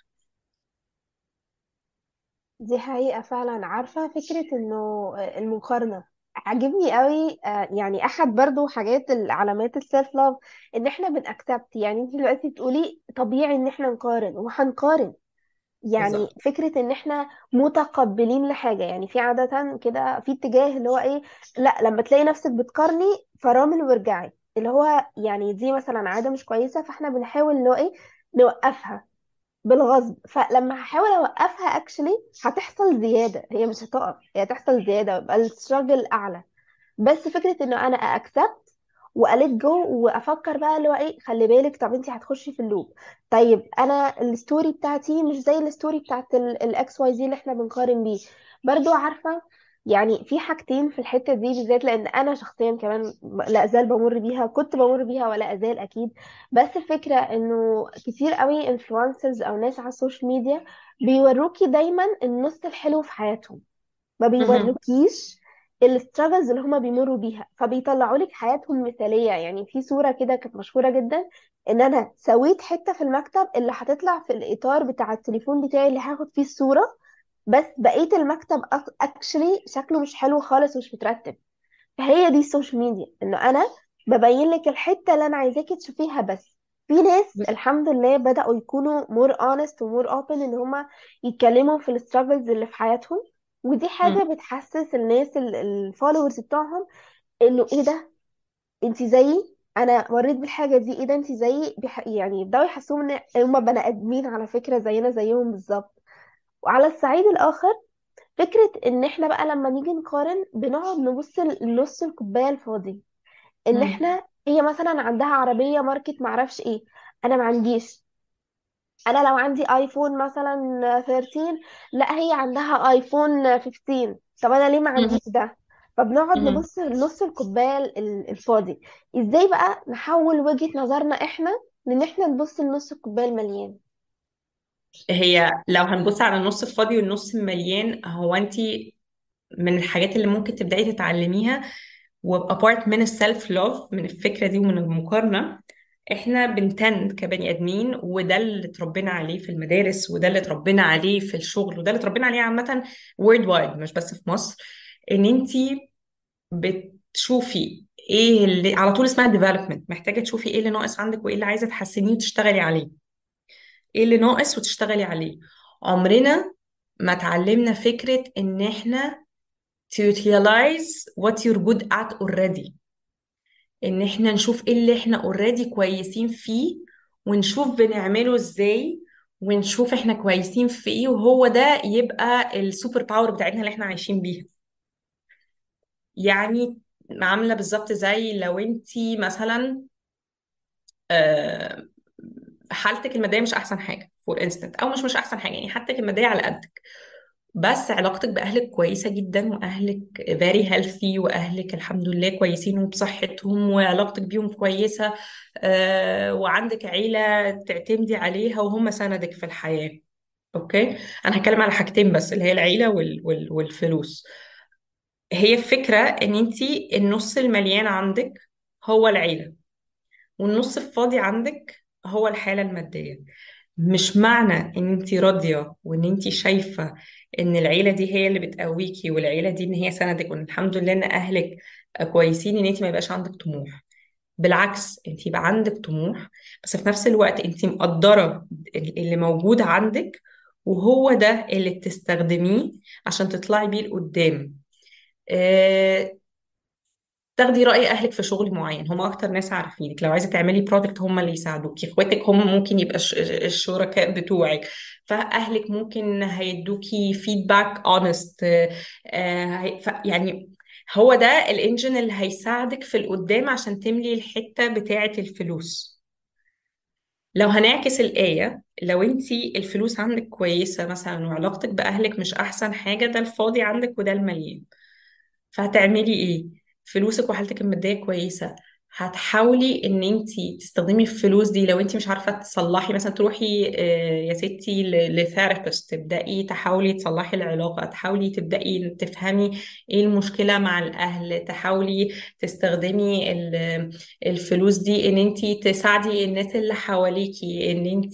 دي حقيقة فعلا عارفة فكرة انه المقارنة عجبني قوي آه، يعني احد برضو حاجات العلامات السيلف لاف ان احنا بنأكسبت يعني انت دلوقتي بتقولي طبيعي ان احنا نقارن وهنقارن يعني بالظبط فكرة ان احنا متقبلين لحاجة يعني في عادة كده في اتجاه اللي هو ايه لا لما تلاقي نفسك بتقارني فرامل وارجعي اللي هو يعني دي مثلا عادة مش كويسة فاحنا بنحاول اللي هو ايه نوقفها بالغصب فلما هحاول اوقفها اكشلي هتحصل زيادة هي مش هتقف هي هتحصل زيادة ويبقى الستراجل اعلى بس فكرة انه انا اكسبت وقالت جو وافكر بقى اللي هو ايه خلي بالك طب انت هتخشي في اللوب طيب انا الستوري بتاعتي مش زي الستوري بتاعت الاكس واي زي اللي احنا بنقارن بيه برضو عارفة يعني في حاجتين في الحتة دي بالذات لان انا شخصيا كمان لا ازال بمر بيها كنت بمر بيها ولا ازال اكيد بس الفكرة انه كتير قوي انفلونسرز او ناس على السوشيال ميديا بيوروكي دايما النص الحلو في حياتهم ما مهم. بيوروكيش الستراجلز اللي هما بيمروا بيها فبيطلعوا لك حياتهم مثالية يعني في صورة كده كانت مشهورة جدا ان انا سويت حتة في المكتب اللي هتطلع في الاطار بتاع التليفون بتاعي اللي هاخد فيه الصورة بس بقية المكتب اكشلي شكله مش حلو خالص ومش مترتب فهي دي السوشيال ميديا انه انا ببين لك الحتة اللي انا عايزاكي تشوفيها بس في ناس الحمد لله بدأوا يكونوا more honest و more open ان هما يتكلموا في الستراجلز اللي في حياتهم ودي مم. حاجة بتحسس الناس الفولورز بتوعهم انه ايه ده انتي زيي انا مريت بالحاجة دي ايه ده انتي زيي بيح... يعني يبدأوا يحسوهم ان هما بني ادمين على فكرة زينا زيهم بالظبط وعلى الصعيد الاخر فكرة ان احنا بقى لما نيجي نقارن بنقعد نبص لنص الكوباية الفاضي ان مم. احنا هي مثلا عندها عربية ماركت معرفش ايه انا ما عنديش انا لو عندي ايفون مثلا 13 لا هي عندها ايفون 15 طب انا ليه ما مهم. عنديش ده فبنقعد مهم. نبص لنص الكوبايه ال- الفاضي ازاي بقى نحول وجهة نظرنا احنا من ان احنا نبص لنص الكوبايه المليان هي لو هنبص على النص الفاضي والنص المليان هو انت من الحاجات اللي ممكن تبدأي تتعلميها وابارت من السيلف لوف من الفكرة دي ومن المقارنة احنا بنتند كبني ادمين وده اللي اتربينا عليه في المدارس وده اللي اتربينا عليه في الشغل وده اللي اتربينا عليه عامة وورلد وايد مش بس في مصر ان انت بتشوفي ايه اللي على طول اسمها ديفلوبمنت محتاجة تشوفي ايه اللي ناقص عندك وايه اللي عايزة تحسنيه وتشتغلي عليه ايه اللي ناقص وتشتغلي عليه عمرنا ما اتعلمنا فكرة ان احنا to utilize what you're good at already ان احنا نشوف ايه اللي احنا already كويسين فيه ونشوف بنعمله ازاي ونشوف احنا كويسين في ايه وهو ده يبقى السوبر باور بتاعتنا اللي احنا عايشين بيها يعني عاملة بالظبط زي لو انتي مثلا آه، حالتك المادية مش أحسن حاجة فور انستنت أو مش مش أحسن حاجة يعني حالتك المادية على قدك بس علاقتك بأهلك كويسة جدا وأهلك very healthy وأهلك الحمد لله كويسين وبصحتهم وعلاقتك بيهم كويسة آه، وعندك عيلة تعتمدي عليها وهم سندك في الحياة أوكي أنا هتكلم على حاجتين بس اللي هي العيلة وال وال والفلوس هي الفكرة إن أنتي النص المليان عندك هو العيلة والنص الفاضي عندك هو الحالة المادية مش معنى ان انت راضية وان انت شايفة ان العيلة دي هي اللي بتقويكي والعيلة دي ان هي سندك وان الحمد لله ان اهلك كويسين ان انت ما يبقاش عندك طموح بالعكس انت يبقى عندك طموح بس في نفس الوقت انت مقدرة اللي موجود عندك وهو ده اللي بتستخدميه عشان تطلعي بيه لقدام آه، تاخدي رأي أهلك في شغل معين هم أكتر ناس عارفينك لو عايزة تعملي بروجكت هم اللي يساعدوكي إخواتك هم ممكن يبقى الش- الشركاء بتوعك فأهلك ممكن هيدوكي فيدباك اونست يعني هو ده الانجن اللي هيساعدك في القدام عشان تملي الحتة بتاعة الفلوس لو هنعكس الآية لو انتي الفلوس عندك كويسة مثلا وعلاقتك بأهلك مش أحسن حاجة ده الفاضي عندك وده المليان فهتعملي ايه فلوسك وحالتك المادية كويسة هتحاولي ان انت تستخدمي الفلوس دي لو انت مش عارفة تصلحي مثلا تروحي آه، يا ستي لثيرابيست تبدأي تحاولي تصلحي العلاقة تحاولي تبدأي تفهمي ايه المشكلة مع الأهل تحاولي تستخدمي ال- الفلوس دي ان انت تساعدي الناس اللي حواليكي ان انت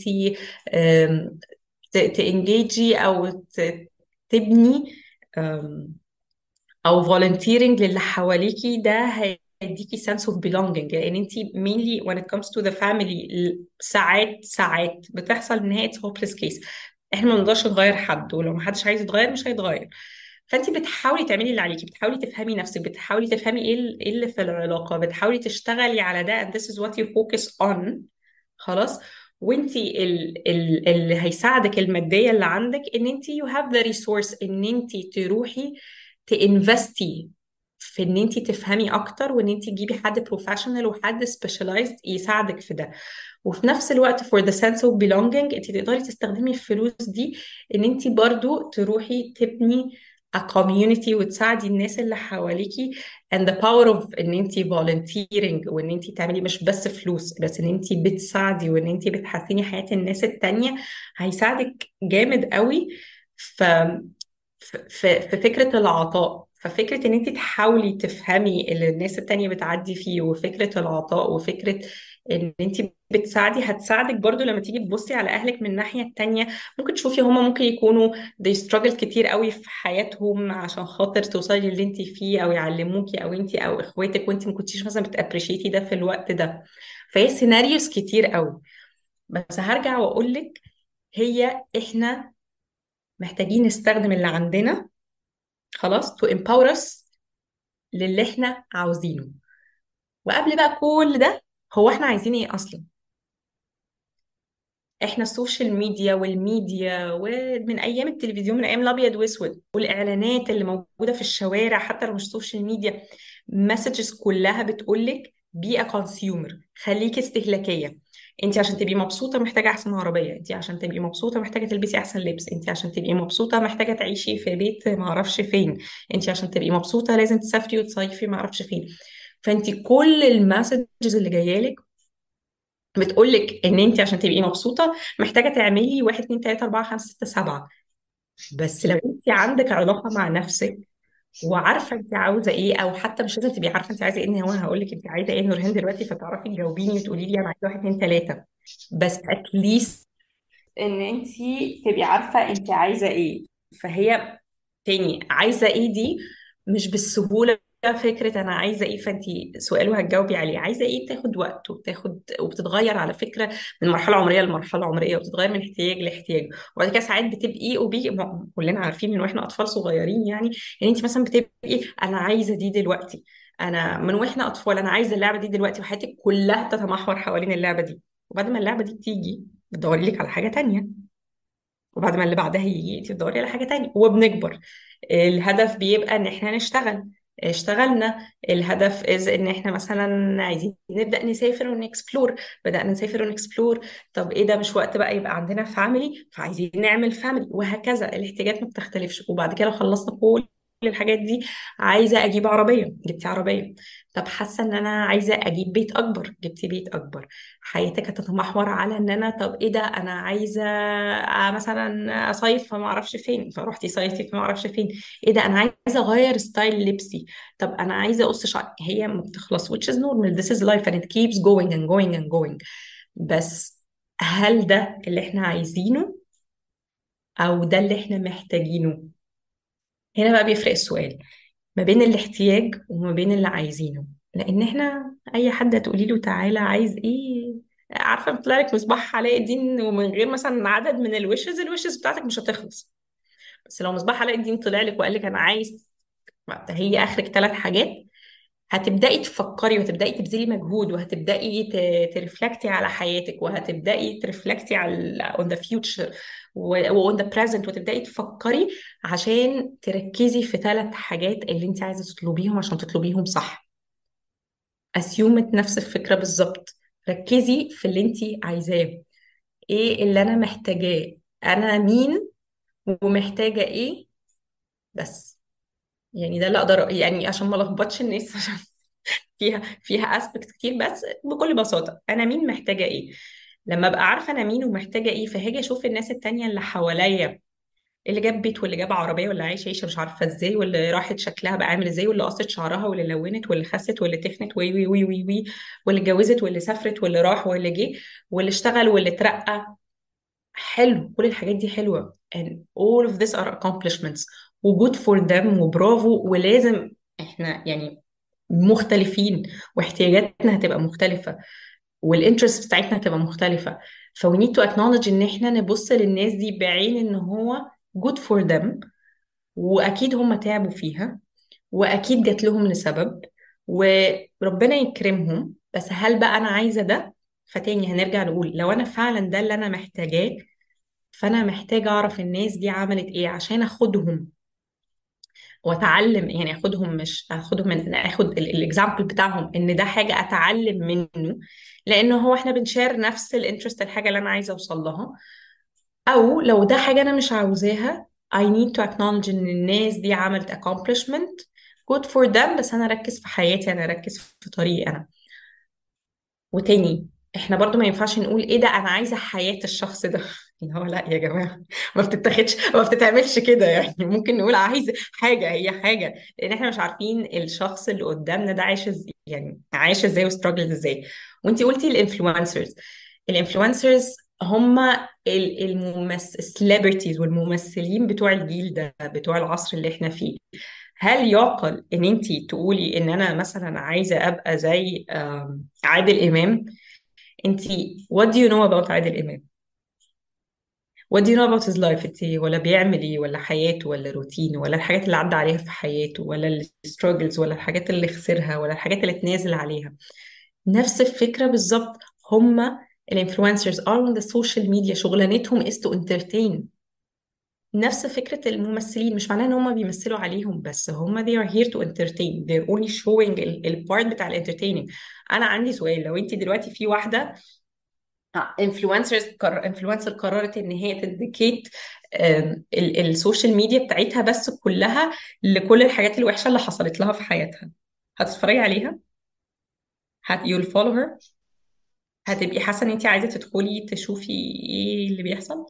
تانجيجي او ت- تبني آم، او volunteering للي حواليكي ده هيديكي sense of belonging لان انت mainly when it comes to the family ساعات ساعات بتحصل ان هي it's hopeless case احنا ما نقدرش نغير حد ولو ما حدش عايز يتغير مش هيتغير فانت بتحاولي تعملي اللي عليكي بتحاولي تفهمي نفسك بتحاولي تفهمي ايه ال- إيه اللي في العلاقة بتحاولي تشتغلي على ده and this is what you focus on خلاص وانتي ال ال اللي هيساعدك المادية اللي عندك ان انتي you have the resource ان انتي تروحي تinvestي في ان انتي تفهمي اكتر وان انتي تجيبي حد بروفيشنال وحد سبيشاليزد يساعدك في ده وفي نفس الوقت for the sense of belonging انتي تقدري تستخدمي الفلوس دي ان انتي برضو تروحي تبني a community وتساعدي الناس اللي حواليكي and the power of ان انتي volunteering وان انتي تعملي مش بس فلوس بس ان انتي بتساعدي وان انتي بتحسني حياة الناس التانية هيساعدك جامد قوي ف في في فكرة العطاء ففكرة ان انت تحاولي تفهمي اللي الناس التانية بتعدي فيه وفكرة العطاء وفكرة ان انت بتساعدي هتساعدك برضو لما تيجي تبصي على اهلك من الناحية التانية ممكن تشوفي هما ممكن يكونوا they struggle كتير قوي في حياتهم عشان خاطر توصلي للي انت فيه او يعلموكي او انت او اخواتك وانت ما كنتيش مثلا بتابريشيتي ده في الوقت ده فهي سيناريوز كتير قوي بس هرجع واقول لك هي احنا محتاجين نستخدم اللي عندنا خلاص to empower us للي احنا عاوزينه وقبل بقى كل ده هو احنا عايزين ايه اصلا احنا السوشيال ميديا والميديا ومن ايام التلفزيون من ايام الابيض واسود والاعلانات اللي موجوده في الشوارع حتى لو مش سوشيال ميديا مسجز كلها بتقولك بي ا كونسيومر خليكي استهلاكيه انت عشان تبقي مبسوطه محتاجه احسن عربيه انت عشان تبقي مبسوطه محتاجه تلبسي احسن لبس انت عشان تبقي مبسوطه محتاجه تعيشي في بيت ما اعرفش فين انت عشان تبقي مبسوطه لازم تسافري وتصيفي ما اعرفش فين فانت كل المسجز اللي جايه لك بتقولك ان انت عشان تبقي مبسوطه محتاجه تعملي واحد اتنين تلاته اربعه خمسه سته سبعه بس لو انت عندك علاقه مع نفسك وعارفه انت عاوزه ايه او حتى مش لازم تبقي عارفه انت عايزه ايه ان هو هقول لك انت عايزه ايه نورهان دلوقتي فتعرفي تجاوبيني وتقولي لي انا عايزه واحد اتنين تلاته بس اتليست ان انت تبقي عارفه انت عايزه ايه فهي تاني عايزه ايه دي مش بالسهوله فكره انا عايزه ايه فانت سؤال وهتجاوبي عليه عايزه ايه بتاخد وقت وبتاخد وبتتغير على فكره من مرحله عمريه لمرحله عمريه وبتتغير من احتياج لاحتياج وبعد كده ساعات بتبقي وبي ما- كلنا عارفين من واحنا اطفال صغيرين يعني ان انت مثلا بتبقي انا عايزه دي دلوقتي انا من واحنا اطفال انا عايزه اللعبه دي دلوقتي وحياتك كلها تتمحور حوالين اللعبه دي وبعد ما اللعبه دي تيجي بتدوري لك على حاجه تانية وبعد ما اللي بعدها يجي انت بتدوري على حاجه تانية وبنكبر الهدف بيبقى ان احنا نشتغل اشتغلنا الهدف از ان احنا مثلا عايزين نبدا نسافر ونكسبلور بدانا نسافر ونكسبلور طب ايه ده مش وقت بقى يبقى عندنا فاميلي فعايزين نعمل فاميلي وهكذا الاحتياجات ما بتختلفش وبعد كده لو خلصنا كل الحاجات دي عايزه اجيب عربيه جبتي عربيه طب حاسه ان انا عايزه اجيب بيت اكبر جبتي بيت اكبر حياتك هتتمحور على ان انا طب ايه ده انا عايزه آه، مثلا اصيف فما اعرفش فين فروحتي صيفتي فما اعرفش فين ايه ده انا عايزه اغير ستايل لبسي طب انا عايزه اقص شعري هي ما بتخلص which is normal this is life and it keeps going and going and going بس هل ده اللي احنا عايزينه او ده اللي احنا محتاجينه هنا بقى بيفرق السؤال ما بين الاحتياج وما بين اللي عايزينه لان احنا اي حد هتقولي له تعالى عايز ايه عارفه بيطلع لك مصباح علاء الدين ومن غير مثلا عدد من الوشز الوشز بتاعتك مش هتخلص بس لو مصباح علاء الدين طلع لك وقال لك انا عايز هي اخرك ثلاث حاجات هتبداي تفكري وهتبداي تبذلي مجهود وهتبداي ت- ترفلكتي على حياتك وهتبداي ترفلكتي على on the future و on the present وتبداي تفكري عشان تركزي في ثلاث حاجات اللي انت عايزه تطلبيهم عشان تطلبيهم صح اسيومت نفس الفكره بالظبط ركزي في اللي انت عايزاه ايه اللي انا محتاجاه انا مين ومحتاجه ايه بس يعني ده اللي اقدر يعني عشان ما لخبطش الناس عشان فيها فيها اسبكت كتير بس بكل بساطه انا مين محتاجه ايه لما ابقى عارفه انا مين ومحتاجه ايه فهاجي اشوف الناس التانية اللي حواليا اللي جاب بيت واللي جاب عربيه واللي عايشه عيشه مش عارفه ازاي واللي راحت شكلها بقى عامل ازاي واللي قصت شعرها واللي لونت واللي خست واللي تخنت وي وي وي وي وي واللي اتجوزت واللي سافرت واللي راح واللي جه واللي اشتغل واللي اترقى حلو كل الحاجات دي حلوة and all of these are accomplishments و good for them وبرافو ولازم احنا يعني مختلفين واحتياجاتنا هتبقى مختلفة والانترست بتاعتنا هتبقى مختلفة ف we need to acknowledge ان احنا نبص للناس دي بعين ان هو good for them واكيد هم تعبوا فيها واكيد جات لهم لسبب وربنا يكرمهم بس هل بقى انا عايزة ده فتاني هنرجع نقول لو انا فعلا ده اللي انا محتاجاه فانا محتاجه اعرف الناس دي عملت ايه عشان اخدهم واتعلم يعني اخدهم مش اخدهم من اخد الاكزامبل بتاعهم ان ده حاجه اتعلم منه لانه هو احنا بنشير نفس الانترست الحاجه اللي انا عايزه اوصل لها او لو ده حاجه انا مش عاوزاها I need to acknowledge ان الناس دي عملت accomplishment good for them بس انا اركز في حياتي انا اركز في طريقي انا وتاني احنا برضو ما ينفعش نقول ايه ده انا عايزه حياه الشخص ده اللي هو لا يا جماعه ما بتتاخدش ما بتتعملش كده يعني ممكن نقول عايز حاجه هي حاجه لان احنا مش عارفين الشخص اللي قدامنا ده عايش ازاي يعني عايش ازاي وستراجلز ازاي وانتي قلتي الانفلونسرز الانفلونسرز هم الممثل السليبرتيز والممثلين بتوع الجيل ده بتوع العصر اللي احنا فيه هل يعقل ان انت تقولي ان انا مثلا عايزه ابقى زي آم، عادل امام انت what do you know about عادل امام what do you know about his life انت ولا بيعمل ايه ولا حياته ولا روتينه ولا الحاجات اللي عدى عليها في حياته ولا الستراجلز ولا الحاجات اللي خسرها ولا الحاجات اللي اتنازل عليها نفس الفكره بالظبط هم الانفلونسرز are on the social media شغلانتهم is to entertain نفس فكرة الممثلين مش معناه ان هم بيمثلوا عليهم بس هم they are here to entertain they're only showing ال- البارت بتاع الانترتيننج انا عندي سؤال لو انت دلوقتي في واحدة انفلونسرز انفلونسر قررت ان هي تديكيت السوشيال ميديا بتاعتها بس كلها لكل الحاجات الوحشة اللي حصلت لها في حياتها هتتفرجي عليها هت you'll follow her هتبقي حاسه ان انت عايزه تدخلي تشوفي ايه اللي بيحصل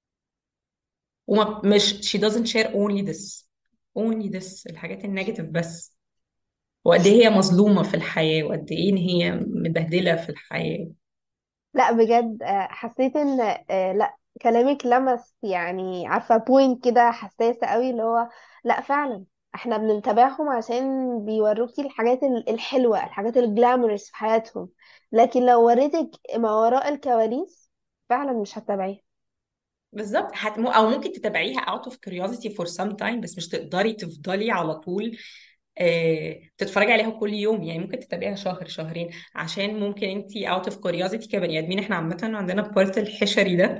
ومش she doesn't share only this only this الحاجات النيجاتيف بس وقد ايه هي مظلومه في الحياه وقد ايه ان هي مبهدله في الحياه لا بجد آه، حسيت ان آه، لا كلامك لمس يعني عارفة بوينت كده حساسة قوي اللي هو لا فعلا احنا بنتابعهم عشان بيوروكي الحاجات ال- الحلوة الحاجات الجلامرس في حياتهم لكن لو وريتك ما وراء الكواليس فعلا مش هتتابعيها بالظبط هت... او ممكن تتابعيها out of curiosity for some time بس مش تقدري تفضلي على طول آه، تتفرجي عليها كل يوم يعني ممكن تتابعيها شهر شهرين عشان ممكن انت out of curiosity كبني ادمين احنا عامه عندنا بارت الحشري ده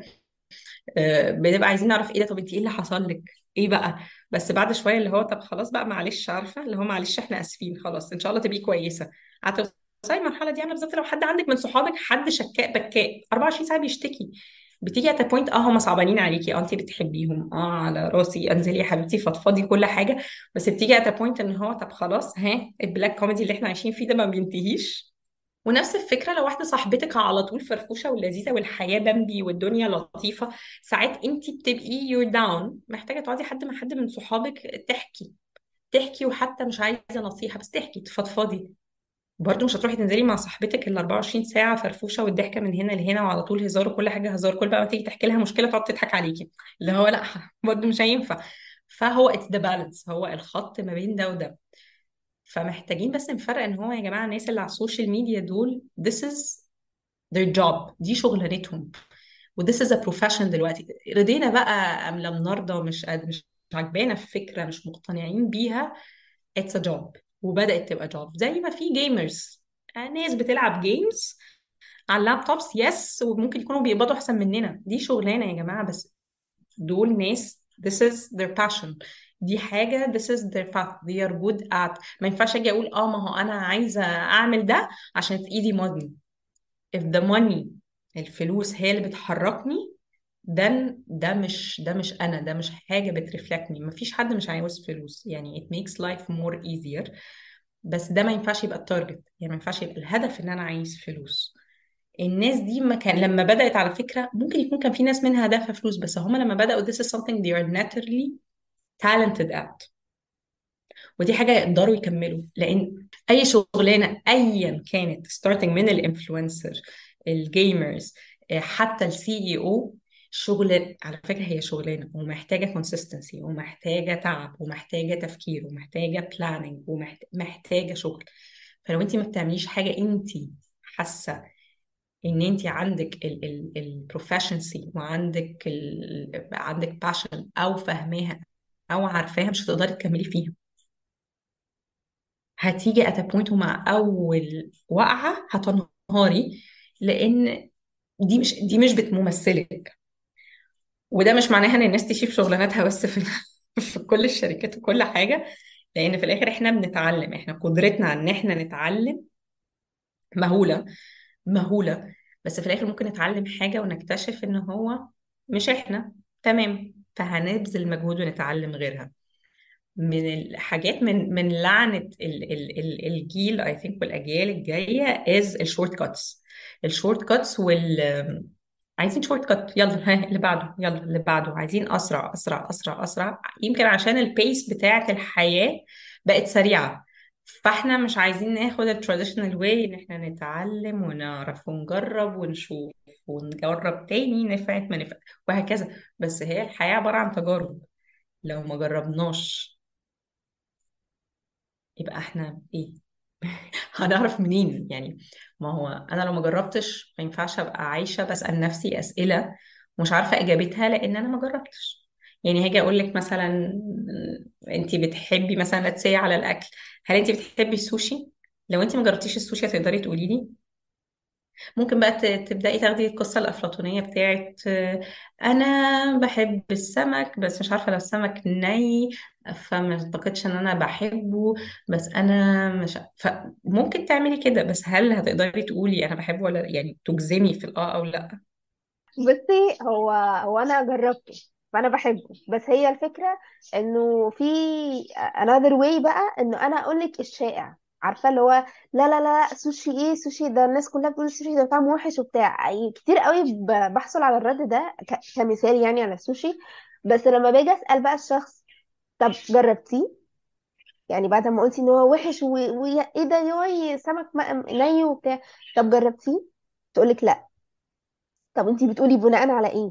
آه، بنبقى عايزين نعرف ايه ده طب انت ايه اللي حصل لك ايه بقى بس بعد شويه اللي هو طب خلاص بقى معلش عارفه اللي هو معلش احنا اسفين خلاص ان شاء الله تبقي كويسه هتوصلي المرحله دي عامله بالظبط لو حد عندك من صحابك حد شكاء بكاء 24 ساعه بيشتكي بتيجي ات بوينت اه هم صعبانين عليكي اه انت بتحبيهم اه على راسي انزلي يا حبيبتي فضفضي كل حاجه بس بتيجي ات بوينت ان هو طب خلاص ها البلاك كوميدي اللي احنا عايشين فيه ده ما بينتهيش ونفس الفكرة لو واحدة صاحبتك على طول فرفوشة ولذيذة والحياة بمبي والدنيا لطيفة ساعات انت بتبقي you're down محتاجة تقعدي حد مع حد من صحابك تحكي تحكي وحتى مش عايزة نصيحة بس تحكي تفضفضي برضه مش هتروحي تنزلي مع صاحبتك ال 24 ساعة فرفوشة والضحكة من هنا لهنا وعلى طول هزار وكل حاجة هزار كل بقى ما تيجي تحكي لها مشكلة تقعد تضحك عليكي اللي هو لا برضه مش هينفع فهو اتس ذا بالانس هو الخط ما بين ده وده فمحتاجين بس نفرق ان هو يا جماعه الناس اللي على السوشيال ميديا دول this is their job دي شغلانتهم و this is a profession دلوقتي رضينا بقى ام لم نرضى مش قاد مش عجبانا الفكره مش مقتنعين بيها it's a job وبدات تبقى job زي ما في جيمرز ناس بتلعب جيمز على اللابتوبس يس وممكن يكونوا بيقبضوا احسن مننا دي شغلانه يا جماعه بس دول ناس this is their passion دي حاجة this is their path they are good at ما ينفعش اجي اقول اه ما هو انا عايزة اعمل ده عشان في ايدي money if the money الفلوس هي اللي بتحركني ده ده مش ده مش انا ده مش حاجة بترفلكتني ما فيش حد مش عاوز فلوس يعني it makes life more easier بس ده ما ينفعش يبقى التارجت يعني ما ينفعش يبقى الهدف ان انا عايز فلوس الناس دي ما كان لما بدأت على فكرة ممكن يكون كان في ناس منها هدفها فلوس بس هم لما بدأوا this is something they are naturally talented at ودي حاجة يقدروا يكملوا لأن أي شغلانة أيا كانت starting من الانفلونسر الجيمرز حتى السي اي او شغل على فكرة هي شغلانة ومحتاجة consistency ومحتاجة تعب ومحتاجة تفكير ومحتاجة planning ومحتاجة شغل فلو انت ما بتعمليش حاجة انت حاسة ان انت عندك البروفيشنسي وعندك ال عندك باشن او فاهماها او عارفاها مش هتقدري تكملي فيها هتيجي ات بوينت ومع اول وقعه هتنهاري لان دي مش دي مش بتمثلك وده مش معناها ان الناس تشيف شغلاناتها بس في في كل الشركات وكل حاجه لان في الاخر احنا بنتعلم احنا قدرتنا على ان احنا نتعلم مهوله مهوله بس في الاخر ممكن نتعلم حاجه ونكتشف ان هو مش احنا تمام فهنبذل مجهود ونتعلم غيرها من الحاجات من من لعنة ال ال ال الجيل اي ثينك والاجيال الجايه از الشورت كاتس الشورت كاتس وال عايزين شورت كات يلا ها اللي بعده يلا اللي بعده عايزين اسرع اسرع اسرع اسرع يمكن عشان البيس بتاعه الحياه بقت سريعه فاحنا مش عايزين ناخد التراديشنال واي ان احنا نتعلم ونعرف ونجرب ونشوف ونجرب تاني نفعت ما نفعت وهكذا بس هي الحياه عباره عن تجارب لو ما جربناش يبقى احنا ايه هنعرف منين يعني ما هو انا لو ما جربتش ما ينفعش ابقى عايشه بسال نفسي اسئله مش عارفه اجابتها لان انا ما جربتش يعني هاجي اقول لك مثلا انت بتحبي مثلا تسي على الاكل هل انت بتحبي السوشي لو انت ما جربتيش السوشي هتقدري تقولي لي ممكن بقى ت- تبدأي تاخدي القصة الأفلاطونية بتاعت آه، أنا بحب السمك بس مش عارفة لو السمك ني فما أعتقدش إن أنا بحبه بس أنا مش فممكن تعملي كده بس هل هتقدري تقولي أنا بحبه ولا يعني تجزمي في الآه أو لأ بصي هو هو انا جربته فانا بحبه بس هي الفكره انه في another way بقى انه انا اقول لك الشائع عارفه اللي هو لا لا لا سوشي ايه سوشي ده الناس كلها بتقول السوشي ده طعمه وحش وبتاع أي كتير قوي ب- بحصل على الرد ده ك- كمثال يعني على السوشي بس لما باجي اسال بقى الشخص طب جربتيه يعني بعد ما قلتي ان هو وحش و... و... ايه ده يوي سمك م- ني وبتاع طب جربتيه تقولك لا طب انتي بتقولي بناء على ايه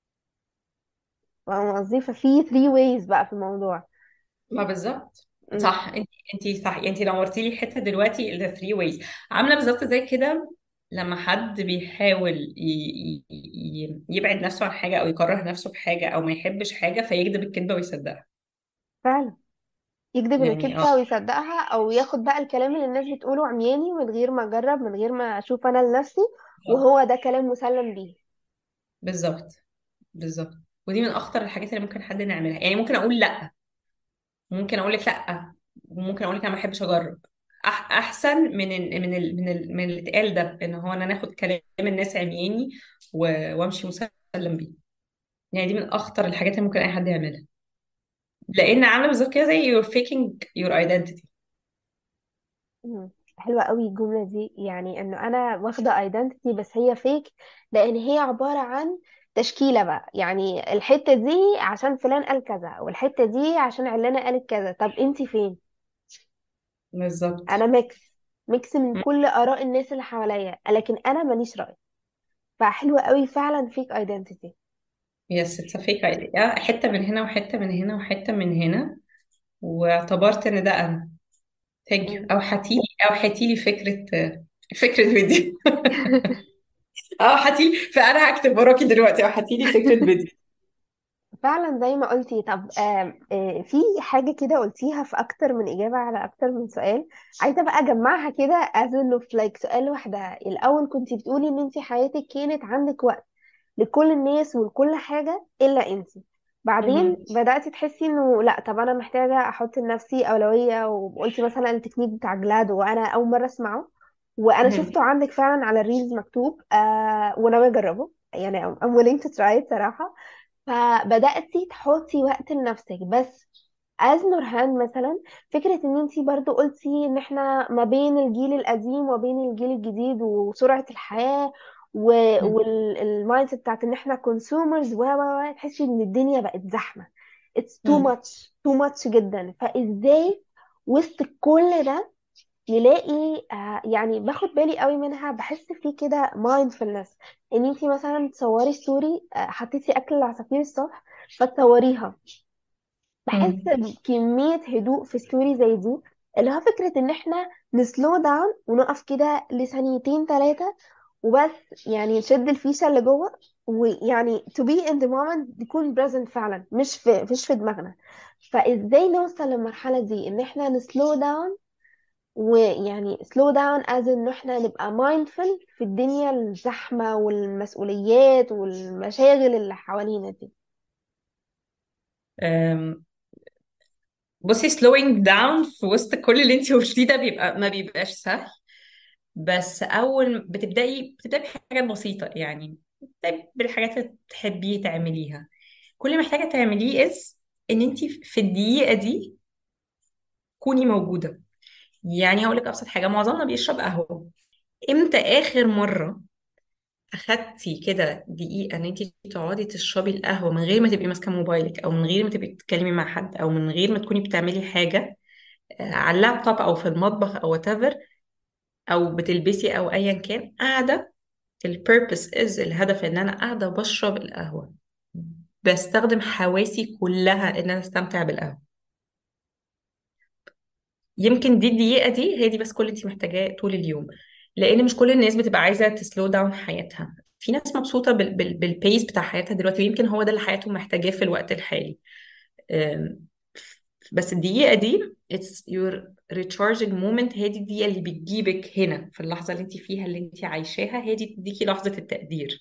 فاهمة قصدي ففي three ways بقى في الموضوع ما بالظبط امم صح انت انت صح انت نورتي لي حته دلوقتي ال 3 ways عامله بالظبط زي كده لما حد بيحاول ي... ي... ي- يبعد نفسه عن حاجه او يكره نفسه في حاجه او ما يحبش حاجه فيكذب الكذبه ويصدقها فعلا يكذب يعني اه الكذبة ويصدقها او ياخد بقى الكلام اللي الناس بتقوله عمياني من غير ما اجرب من غير ما اشوف انا لنفسي آه، وهو ده كلام مسلم بيه بالظبط بالظبط ودي من اخطر الحاجات اللي ممكن حد نعملها يعني ممكن اقول لا ممكن اقول لك لا وممكن اقول لك انا ما بحبش اجرب أح احسن من ال من ال من ال من اللي اتقال ده ان هو انا ناخد كلام الناس عمياني و- وامشي مسلم بيه يعني دي من اخطر الحاجات اللي ممكن اي حد يعملها لان عامله بالظبط كده زي you're faking your identity مم. حلوة قوي الجملة دي يعني انه انا واخدة ايدنتيتي بس هي فيك لان هي عبارة عن تشكيلة بقى يعني الحتة دي عشان فلان قال كذا والحتة دي عشان علانة قالت كذا طب انتي فين بالظبط انا ميكس ميكس من كل اراء الناس اللي حواليا لكن انا ماليش رأي فحلوة قوي فعلا فيك ايدنتيتي يس اتس فيك ايديا حته من هنا وحته من هنا وحته من هنا واعتبرت ان ده انا ثانك يو او حتيلي او حتيلي فكره فكره فيديو اه هاتيلي فانا هكتب وراكي دلوقتي او هاتيلي فكره فيديو فعلا زي ما قلتي طب آم، آه، في حاجة كده قلتيها في أكتر من إجابة على أكتر من سؤال عايزة بقى أجمعها كده as إنه في like سؤال لوحدها الأول كنتي بتقولي إن أنتي حياتك كانت عندك وقت لكل الناس ولكل حاجة إلا أنتي بعدين مهم. بدأتي تحسي إنه لأ طب أنا محتاجة أحط لنفسي أولوية وقلتي مثلا التكنيك بتاع جلاد وأنا أول مرة أسمعه وأنا مهم. شفته عندك فعلا على الريلز مكتوب آه وناوية أجربه يعني I'm I'm willing to try it صراحة فبدأتي تحطي وقت لنفسك بس از نورهان مثلا فكرة ان انتي برضو قلتي ان احنا ما بين الجيل القديم وبين الجيل الجديد وسرعة الحياة والمايند سيت بتاعت ان احنا كونسيومرز و و و تحسي ان الدنيا بقت زحمة it's too مم. much too much جدا فازاي وسط كل ده نلاقي آه يعني باخد بالي قوي منها بحس فيه كده mindfulness ان انتي مثلا تصوري ستوري آه حطيتي اكل العصافير الصبح فتصوريها بحس مم. بكمية هدوء في ستوري زي دي اللي هو فكرة ان احنا نسلو داون ونقف كده لثانيتين ثلاثة وبس يعني نشد الفيشة اللي جوه ويعني to be in the moment نكون present فعلا مش في مش في دماغنا فازاي نوصل للمرحلة دي ان احنا نسلو داون ويعني slow down as ان احنا نبقى mindful في الدنيا الزحمة والمسؤوليات والمشاغل اللي حوالينا دي أم، بصي slowing down في وسط كل اللي انت قلتيه ده بيبقى ما بيبقاش سهل بس اول بتبداي بتبداي بحاجات بسيطه يعني بتبداي بالحاجات اللي تحبي تعمليها كل اللي محتاجه تعمليه از ان انت في الدقيقه دي كوني موجوده يعني هقول لك ابسط حاجه معظمنا بيشرب قهوه امتى اخر مره اخدتي كده دقيقه ان انت تقعدي تشربي القهوه من غير ما تبقي ماسكه موبايلك او من غير ما تبقي بتتكلمي مع حد او من غير ما تكوني بتعملي حاجه آه، على اللابتوب او في المطبخ او whatever او بتلبسي او ايا كان قاعده البيربس از الهدف ان انا قاعده بشرب القهوه بستخدم حواسي كلها ان انا استمتع بالقهوه يمكن دي الدقيقه دي هي دي بس كل اللي انت محتاجاه طول اليوم لان مش كل الناس بتبقى عايزه تسلو داون حياتها في ناس مبسوطه بال بال بالبيس بتاع حياتها دلوقتي ويمكن هو ده اللي حياتهم محتاجاه في الوقت الحالي أم، بس الدقيقه دي it's your recharging moment هي دي الدقيقه اللي بتجيبك هنا في اللحظه اللي انت فيها اللي انت عايشاها هي دي تديكي لحظه التقدير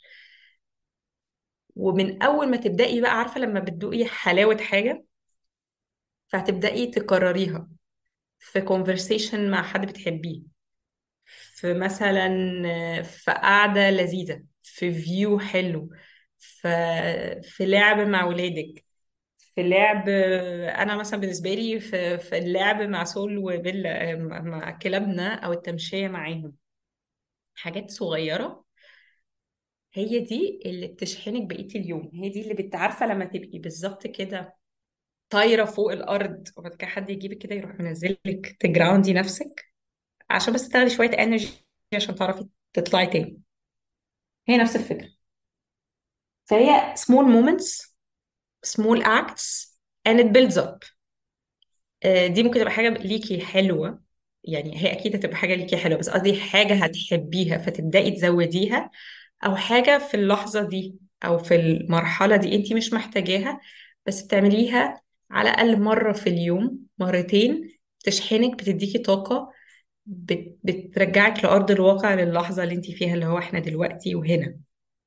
ومن اول ما تبداي بقى عارفه لما بتدوقي حلاوه حاجه فهتبداي تكرريها في conversation مع حد بتحبيه في مثلا في قعده لذيذه في فيو حلو في في لعب مع ولادك في اللعب انا مثلا بالنسبه لي في في اللعب مع سول وبيلا مع مع كلابنا او التمشيه معاهم حاجات صغيره هي دي اللي بتشحنك بقيه اليوم هي دي اللي بتعرفه لما تبقي بالظبط كده طايره فوق الارض وبعد كده حد يجيبك كده يروح منزلك تجراوندي نفسك عشان بس تاخدي شويه انرجي عشان تعرفي تطلعي تاني هي نفس الفكره فهي small moments small acts and it builds up آه، دي ممكن تبقى حاجة ليكي حلوة يعني هي أكيد هتبقى حاجة ليكي حلوة بس قصدي حاجة هتحبيها فتبدأي تزوديها أو حاجة في اللحظة دي أو في المرحلة دي أنت مش محتاجاها بس بتعمليها على الأقل مرة في اليوم مرتين تشحنك بتديكي طاقة بت بترجعك لأرض الواقع للحظة اللي أنت فيها اللي هو إحنا دلوقتي وهنا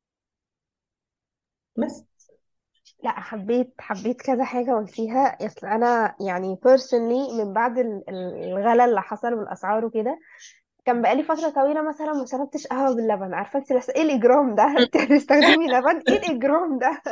بس لا حبيت حبيت كذا حاجة قلتيها اصل انا يعني personally من بعد ال- ال- الغلا اللي حصل والاسعار وكده كان بقالي فترة طويلة مثلا ما شربتش قهوة باللبن عارفة انت بس ايه الاجرام ده انت هتستخدمي لبن ايه الاجرام ده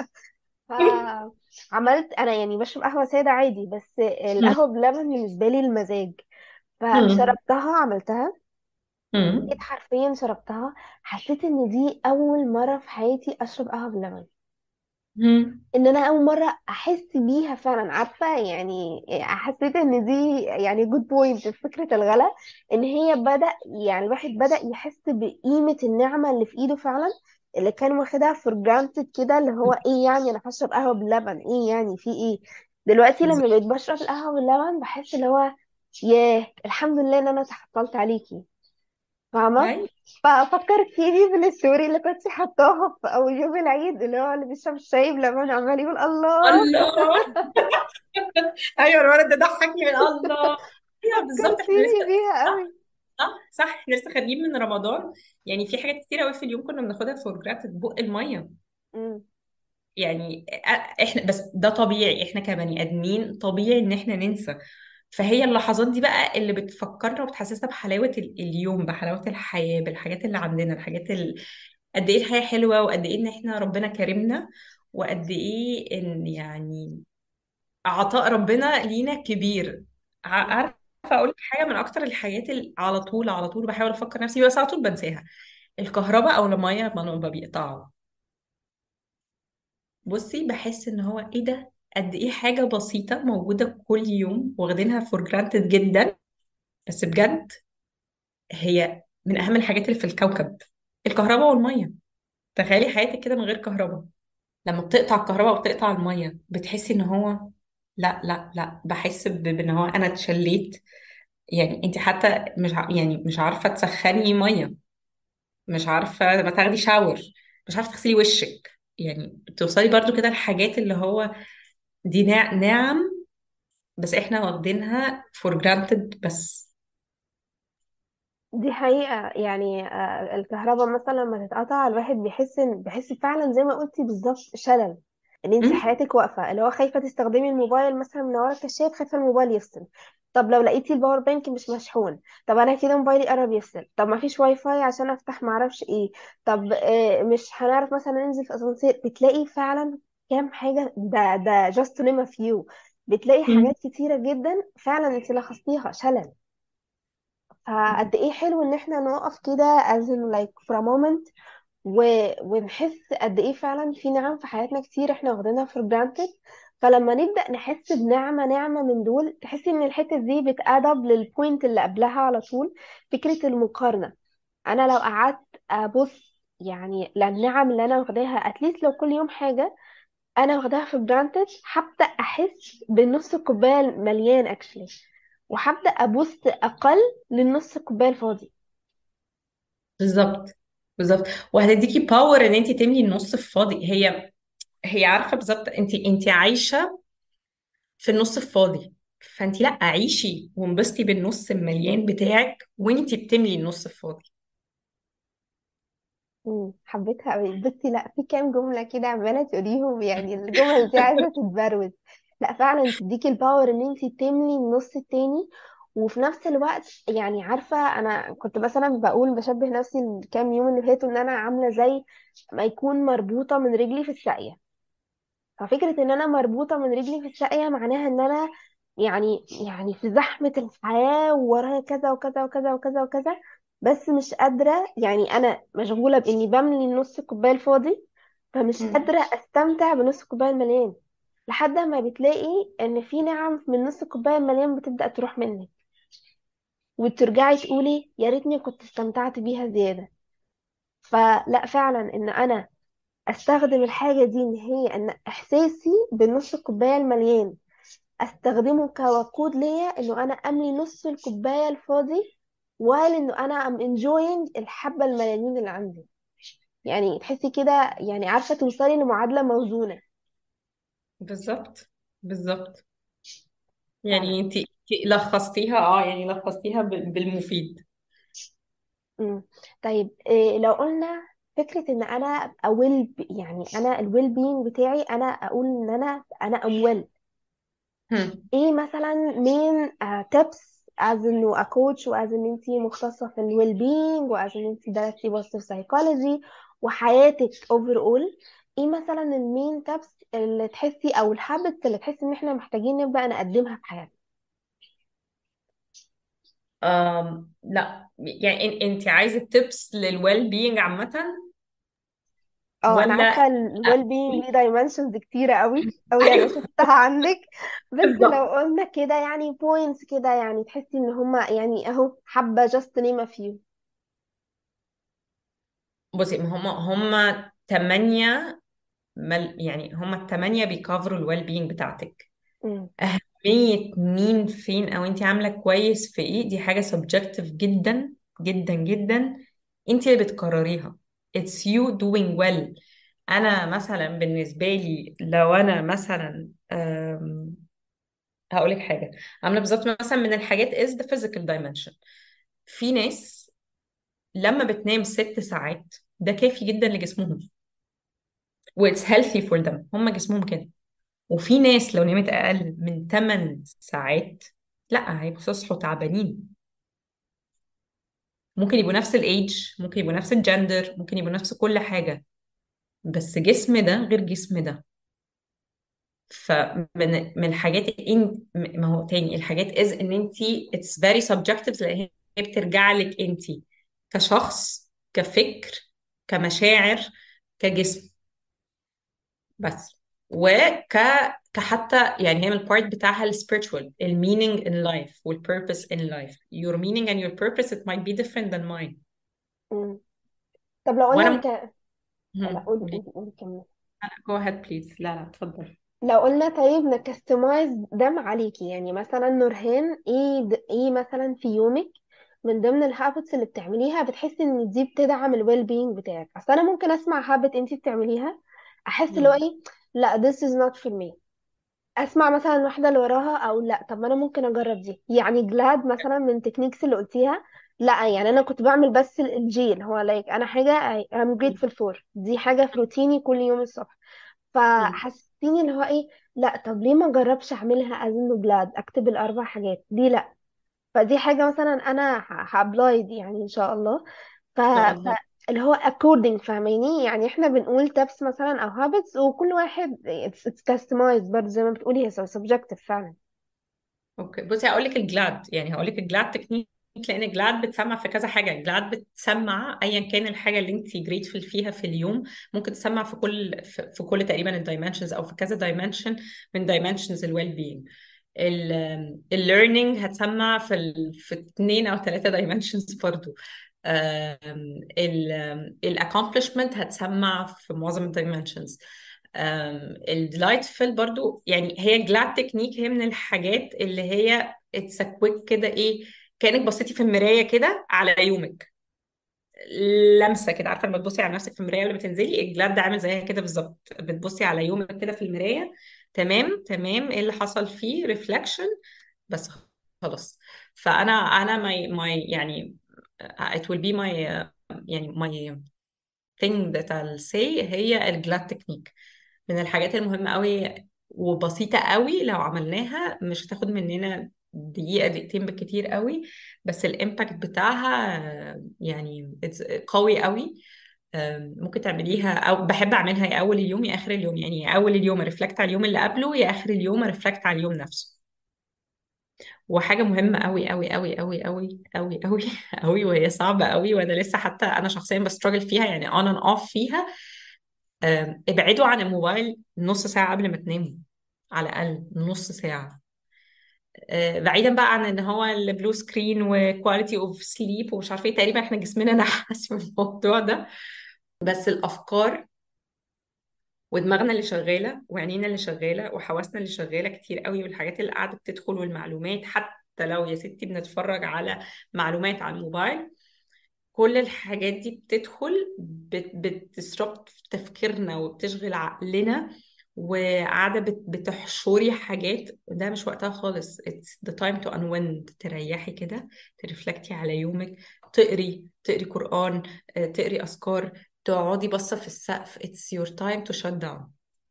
فعملت انا يعني بشرب قهوة سادة عادي بس القهوة باللبن بالنسبة لي المزاج مم. فشربتها عملتها جيت مم. حرفيا شربتها حسيت ان دي اول مرة في حياتي اشرب قهوة باللبن مم. ان انا اول مره احس بيها فعلا عارفه يعني حسيت ان دي يعني جود بوينت في فكره الغلا ان هي بدا يعني الواحد بدا يحس بقيمه النعمه اللي في ايده فعلا اللي كان واخدها فور جرانتد كده اللي هو ايه يعني انا هشرب قهوه باللبن ايه يعني في ايه دلوقتي لما بقيت بشرب القهوه باللبن بحس اللي هو ياه الحمد لله ان انا تحصلت عليكي فاهمة أي ففكرتيني بالستوري اللي كنت حطاها في أول يوم العيد اللي هو اللي بيشرب الشاي بلبن عمال يقول الله الله ايوه الولد ده ضحكني من الله ايوه بالظبط احنا فكرتيني لسه بيها صح قوي صح صح احنا لسه خارجين من رمضان يعني في حاجات كتير قوي في اليوم كنا بناخدها فور جرانتد بق الميه امم يعني أ- احنا بس ده طبيعي احنا كبني ادمين طبيعي ان احنا ننسى فهي اللحظات دي بقى اللي بتفكرنا وبتحسسنا بحلاوة ال- اليوم بحلاوة الحياة بالحاجات اللي عندنا الحاجات ال... قد ايه الحياة حلوة وقد ايه ان احنا ربنا كرمنا وقد ايه ان يعني عطاء ربنا لينا كبير ع- عارفه اقول لك حاجه من اكتر الحاجات اللي على طول على طول بحاول افكر نفسي بس على طول بنساها الكهرباء او الميه لما نبقى بيقطعوا بصي بحس ان هو ايه ده قد ايه حاجه بسيطه موجوده كل يوم واخدينها فور جرانتد جدا بس بجد هي من اهم الحاجات اللي في الكوكب الكهرباء والميه تخيلي حياتك كده من غير كهرباء لما بتقطع الكهرباء وبتقطع الميه بتحسي ان هو لا لا لا بحس ب- بان هو انا اتشليت يعني انت حتى مش ع- يعني مش عارفه تسخني ميه مش عارفه ما تاخدي شاور مش عارفه تغسلي وشك يعني توصلي برضو كده الحاجات اللي هو دي نع- نعم بس احنا واخدينها for granted بس دي حقيقة يعني آه، الكهرباء مثلا لما تتقطع الواحد بيحس إن- بيحس فعلا زي ما قلتي بالظبط شلل ان انت مم. حياتك واقفة اللي هو خايفة تستخدمي الموبايل مثلا من ورا الكشاف خايفة الموبايل يفصل طب لو لقيتي الباور بانك مش مشحون طب انا كده موبايلي قرب يفصل طب ما فيش واي فاي عشان افتح معرفش ايه طب آه، مش هنعرف مثلا ننزل في اسانسير بتلاقي فعلا كام حاجة ده ده just to name a few بتلاقي مم. حاجات كتيرة جدا فعلا انت لخصتيها شلل فقد ايه حلو ان احنا نقف كده as in like for a moment و... ونحس قد ايه فعلا في نعم في حياتنا كتير احنا واخدينها for granted فلما نبدأ نحس بنعمة نعمة من دول تحسي ان الحتة دي بتأدب للبوينت اللي قبلها على طول فكرة المقارنة انا لو قعدت ابص يعني للنعم اللي انا واخداها اتليست لو كل يوم حاجة انا واخداها في جرانتد هبدا احس بالنص الكوبايه المليان اكشلي وهبدا ابص اقل للنص الكوبايه الفاضي بالظبط بالظبط وهتديكي باور ان انت تملي النص الفاضي هي هي عارفه بالظبط انت انت عايشه في النص الفاضي فانت لا عيشي وانبسطي بالنص المليان بتاعك وانت بتملي النص الفاضي مم، حبيتها قوي بصي لا في كام جمله كده عماله تقوليهم يعني الجمل دي عايزه تتبروز لا فعلا تديكي الباور ان انت تملي النص التاني وفي نفس الوقت يعني عارفه انا كنت مثلا بقول بشبه نفسي الكام يوم اللي فاتوا ان انا عامله زي ما يكون مربوطه من رجلي في الساقيه ففكرة ان انا مربوطة من رجلي في الساقية معناها ان انا يعني يعني في زحمة الحياة وورايا كذا وكذا وكذا وكذا وكذا بس مش قادرة يعني انا مشغولة باني بملي نص الكوباية الفاضي فمش مم. قادرة استمتع بنص الكوباية المليان لحد ما بتلاقي ان في نعم من نص الكوباية المليان بتبدأ تروح منك وترجعي تقولي يا ريتني كنت استمتعت بيها زيادة فلا فعلا ان انا استخدم الحاجة دي ان هي ان احساسي بنص الكوباية المليان استخدمه كوقود ليا انه انا املي نص الكوباية الفاضي while انه انا am enjoying الحبة المليانين اللي عندي يعني تحسي كده يعني عارفة توصلي لمعادلة موزونة بالظبط بالظبط يعني فعلا انت لخصتيها اه يعني لخصتيها ب- بالمفيد مم. طيب إيه لو قلنا فكرة ان انا ابقى ويل يعني انا الويل بينج بتاعي انا اقول ان انا انا اموال هم. ايه مثلا مين تيبس از انه كوتش واز ان انت مختصه في الويل بينج واز ان انت درستي بوستيف سايكولوجي وحياتك اوفر اول ايه مثلا المين تيبس اللي تحسي او الهابتس اللي تحسي ان احنا محتاجين نبدا نقدمها في حياتنا آم لا يعني انت عايزه تيبس للويل بينج عامه اه انا ولا عارفه الويل بينج ليه دايمنشنز كتيره قوي قوي انا ايوه شفتها عندك بس لو بالظبط قلنا كده يعني بوينتس كده يعني تحسي ان هما يعني اهو حابه جاست نيم ا فيو بصي ما هم هم تمانية مل يعني هم التمانية بيكفروا الويل بينج بتاعتك أهمية مين فين أو أنت عاملة كويس في إيه دي حاجة subjective جدا جدا جدا أنت اللي بتقرريها it's you doing well أنا مثلا بالنسبة لي لو أنا مثلا أم، هقولك حاجة عاملة بالظبط مثلا من الحاجات is the physical dimension في ناس لما بتنام ست ساعات ده كافي جدا لجسمهم و it's healthy for them هم جسمهم كده وفي ناس لو نامت اقل من 8 ساعات لا هيبقوا يصحوا تعبانين ممكن يبقوا نفس الايدج ممكن يبقوا نفس الجندر ممكن يبقوا نفس كل حاجة بس جسم ده غير جسم ده فمن من الحاجات إن ما هو تاني الحاجات از ان انت it's very subjective لان هي بترجع لك انت كشخص كفكر كمشاعر كجسم بس وك كحتى يعني هي من البارت بتاعها السبيريتشوال المينينج in life والpurpose in life your meaning and your purpose it might be different than mine مم. طب لو قلنا وانا ممكن نك... لا مم. قولي قولي قولي قولي كمل go ahead please لا لا اتفضل لو قلنا طيب نكستمايز ده عليكي يعني مثلا نورهان ايه د... ايه مثلا في يومك من ضمن الهابتس اللي بتعمليها بتحسي ان دي بتدعم الويل بينج بتاعك اصل انا ممكن اسمع هابت انتي بتعمليها احس اللي هو مم. ايه لا this is not for me اسمع مثلا واحده اللي وراها او لا طب ما انا ممكن اجرب دي يعني جلاد مثلا من تكنيكس اللي قلتيها لا يعني انا كنت بعمل بس ال- الجيل هو لايك انا حاجه I- I'm مم. grateful for دي حاجه في روتيني كل يوم الصبح مم. فحسيتيني اللي هو ايه لا طب ليه ما اجربش اعملها از انه بلاد اكتب الاربع حاجات دي لا فدي حاجه مثلا انا هابلاي دي يعني ان شاء الله ف... ان شاء ف الله اللي هو according فاهماني يعني احنا بنقول tips مثلا او habits وكل واحد it's, it's customized برضه زي ما بتقولي هي subjective فعلا اوكي بصي هقول لك الجلاد يعني هقول لك الجلاد تكنيك لان الجلاد بتسمع في كذا حاجه الجلاد بتسمع ايا كان الحاجه اللي انت جريتفul فيها في اليوم ممكن تسمع في كل في, في كل تقريبا الدايمنشنز او في كذا دايمنشن من دايمنشنز الويل بينج الليرنينج هتسمع في ال في اثنين او ثلاثه دايمنشنز برضو الاكomplishment هتسمع في معظم الدايمنشنز الديلايتفul برضو يعني هي جلاد تكنيك هي من الحاجات اللي هي اتس كويك كده ايه كأنك بصيتي في المراية كده على يومك لمسة كده عارفة لما تبصي على نفسك في المراية قبل ما تنزلي الجلاد ده عامل زيها كده بالظبط بتبصي على يومك كده في المراية تمام تمام ايه اللي حصل فيه ريفلكشن بس خلاص فأنا أنا ماي ماي يعني it will be my يعني my thing that I'll say هي الجلاد تكنيك من الحاجات المهمة قوي وبسيطة قوي لو عملناها مش هتاخد مننا دقيقة دقيقتين بالكتير قوي بس الامباكت بتاعها يعني it's قوي قوي أم، ممكن تعمليها او بحب اعملها يا اول اليوم يا اخر اليوم يعني يا اول اليوم ارفلكت على اليوم اللي قبله يا اخر اليوم ارفلكت على اليوم نفسه وحاجه مهمه قوي قوي قوي قوي قوي قوي قوي قوي وهي صعبه قوي وانا لسه حتى انا شخصيا بستراجل فيها يعني اون اند اوف فيها أم، ابعدوا عن الموبايل نص ساعه قبل ما تناموا على الاقل نص ساعه أه، بعيدا بقى عن ان هو البلو سكرين وكواليتي اوف سليب ومش عارفه ايه تقريبا احنا جسمنا نحس في الموضوع ده بس الافكار ودماغنا اللي شغاله وعينينا اللي شغاله وحواسنا اللي شغاله كتير قوي والحاجات اللي قاعده بتدخل والمعلومات حتى لو يا ستي بنتفرج على معلومات على الموبايل كل الحاجات دي بتدخل بت بتسربت في تفكيرنا وبتشغل عقلنا وقاعدة بت- بتحشري حاجات ده مش وقتها خالص it's the time to unwind تريحي كده ترفلكتي على يومك تقري تقري قرآن آه، تقري أذكار تقعدي بصة في السقف it's your time to shut down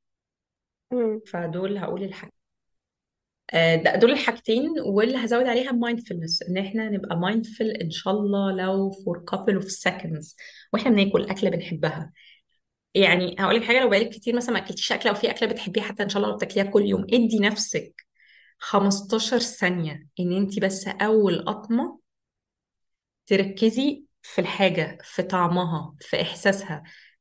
مم. فدول هقول الحاجة آه، ده- دول الحاجتين واللي هزود عليها mindfulness ان احنا نبقى mindful ان شاء الله لو for couple of seconds واحنا بناكل اكله بنحبها يعني هقول لك حاجه لو بقالك كتير مثلا ما اكلتيش اكله وفي اكله بتحبيها حتى ان شاء الله لو بتاكليها كل يوم ادي نفسك 15 ثانيه ان انت بس اول قطمه تركزي في الحاجه في طعمها في احساسها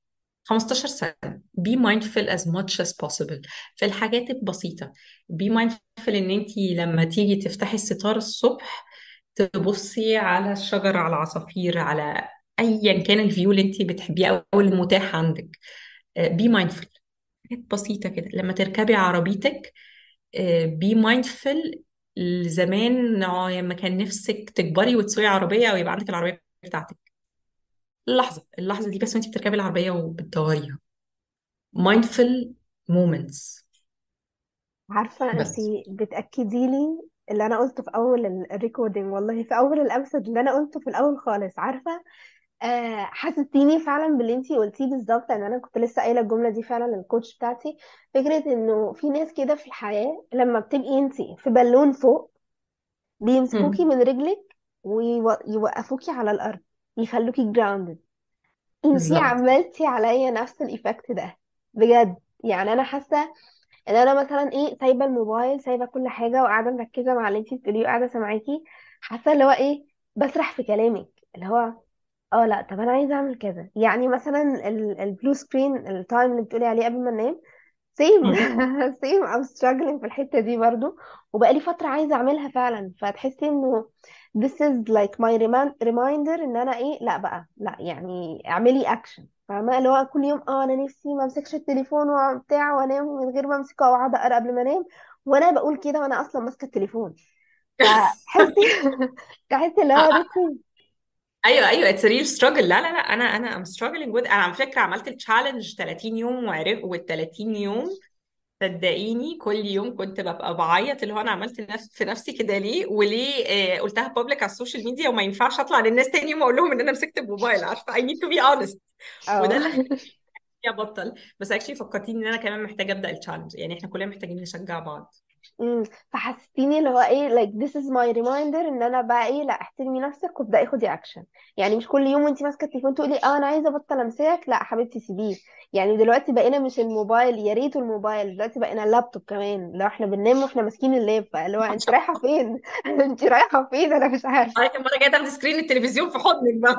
15 ثانيه be mindful as much as possible في الحاجات البسيطه be mindful ان انت لما تيجي تفتحي الستاره الصبح تبصي على الشجر على العصافير على ايا كان الفيو اللي انت بتحبيه او المتاح عندك بي مايندفول حاجات بسيطة كده لما تركبي عربيتك بي مايندفول زمان آه، لما كان نفسك تكبري وتسوقي عربية أو يبقى عندك العربية بتاعتك اللحظة اللحظة دي بس وانت بتركبي العربية وبتدوريها mindful moments عارفة بس انتي بتأكدي لي اللي انا قلته في اول الريكوردينج والله في اول الابسود اللي انا قلته في الاول خالص عارفة آه حسستيني فعلا باللي انتي قلتيه بالظبط ان انا كنت لسه قايله الجمله دي فعلا للكوتش بتاعتي فكره انه في ناس كده في الحياه لما بتبقي انتي في بالون فوق بيمسكوكي مم. من رجلك ويوقفوكي على الارض يخلوكي جراوندد انتي بالظبط عملتي عليا نفس الايفكت ده بجد يعني انا حاسه ان انا مثلا ايه سايبه الموبايل سايبه كل حاجه وقاعده مركزه مع اللي انتي بتقوليه وقاعده سامعاكي حاسه اللي هو ايه بسرح في كلامك اللي هو اه لا طب انا عايزه اعمل كذا يعني مثلا البلو سكرين التايم اللي بتقولي عليه قبل ما انام سيم مم. سيم ام struggling في الحته دي برضو وبقالي فتره عايزه اعملها فعلا فتحسي انه this is like my remind- reminder ان انا ايه لا بقى لا يعني اعملي اكشن فاهمه اللي هو كل يوم اه انا نفسي ما امسكش التليفون وبتاع وانام من غير ما امسكه او اقعد اقرا قبل ما انام وانا بقول كده وانا اصلا ماسكه التليفون فتحسي تحسي اللي هو this is ايوه ايوه اتس ريل ستراجل لا لا لا انا انا ام struggling with انا على فكره عملت التشالنج 30 يوم وعرف وال 30 يوم صدقيني كل يوم كنت ببقى بعيط اللي هو انا عملت نفس في نفسي كده ليه وليه آه قلتها بابليك على السوشيال ميديا وما ينفعش اطلع للناس تاني يوم اقول لهم ان انا مسكت الموبايل عارفه I need to be honest وده اه اللي خلاني ابطل بس اكشلي فكرتيني ان انا كمان محتاجه ابدا التشالنج يعني احنا كلنا محتاجين نشجع بعض امم فحسستيني اللي هو ايه like this is my reminder ان انا بقى ايه لا احترمي نفسك وابدأي خدي اكشن يعني مش كل يوم وانتي ماسكه التليفون تقولي اه انا عايزه ابطل امسك لا حبيبتي سيبيه يعني دلوقتي بقينا مش الموبايل يا ريته الموبايل دلوقتي بقينا اللابتوب كمان لو احنا بننام واحنا ماسكين اللاب فاللي هو انت رايحه فين انت رايحه فين انا مش عارفه هاي كم مره جايه تاخدي سكرين التلفزيون في حضنك بقى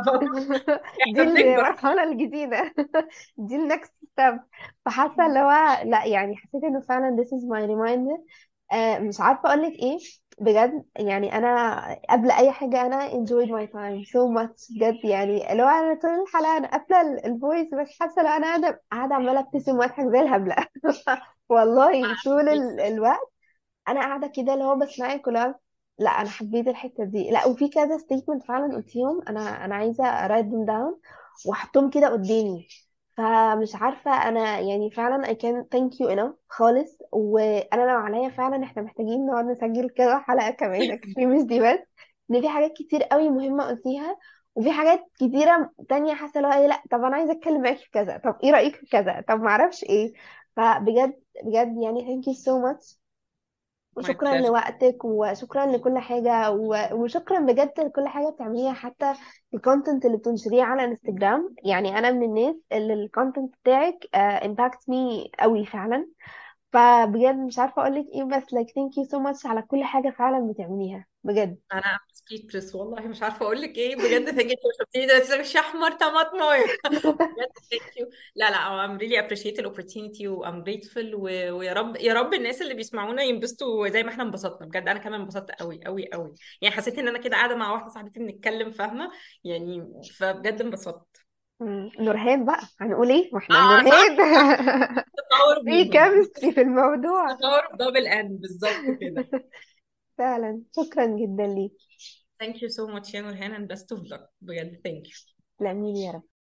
دي احنا بنكبر المرحله الجديده دي النكست ستيب فحاسه اللي هو لا يعني حسيت انه فعلا this is my reminder آه مش عارفه اقول لك ايه بجد يعني انا قبل اي حاجه انا enjoyed my time so much بجد يعني لو انا طول الحلقه انا قافله ال- الفويس بس حاسه لو انا قاعده قاعده عماله ابتسم واضحك زي الهبله والله طول ال- الوقت انا قاعده كده اللي هو بسمعك ولا لا انا حبيت الحته دي لا وفي كذا ستيتمنت فعلا قلتيهم انا انا عايزه ارايت them داون واحطهم كده قدامي فمش عارفه انا يعني فعلا I can thank you enough خالص وانا لو عليا فعلا احنا محتاجين نقعد نسجل كذا حلقه كمان اكشلي مش دي بس ان في حاجات كتير قوي مهمه قلتيها وفي حاجات كتيره تانية حاسه لو ايه لا طب انا عايزه اتكلم معاكي في كذا طب ايه رايك في كذا طب معرفش ايه فبجد بجد يعني thank you so much my وشكرا pleasure لوقتك وشكرا لكل حاجة و- وشكرا بجد لكل حاجة بتعمليها حتى الكونتنت اللي بتنشريه على انستجرام يعني انا من الناس اللي الكونتنت بتاعك امباكت مي قوي فعلا فبجد مش عارفة اقولك ايه بس like thank you so much على كل حاجة فعلا بتعمليها بجد انا سبيتلس والله مش عارفه اقول لك ايه بجد ثانك يو شفتيني ده مش احمر طماطمايه بجد ثانك يو لا لا I'm really appreciate the opportunity و I'm grateful و... ويا رب يا رب الناس اللي بيسمعونا ينبسطوا زي ما احنا انبسطنا بجد انا كمان انبسطت قوي قوي قوي يعني حسيت ان انا كده قاعده مع واحده صاحبتي بنتكلم فاهمه يعني فبجد انبسطت مم، نورهان بقى هنقول ايه واحنا اه صح نورهان تطور في موفا كيمستري في الموضوع تطور دبل ان بالظبط كده فعلا شكرا جدا ليك thank you so much يا نورهان and best of luck بجد thank you تسلمي لي يا رب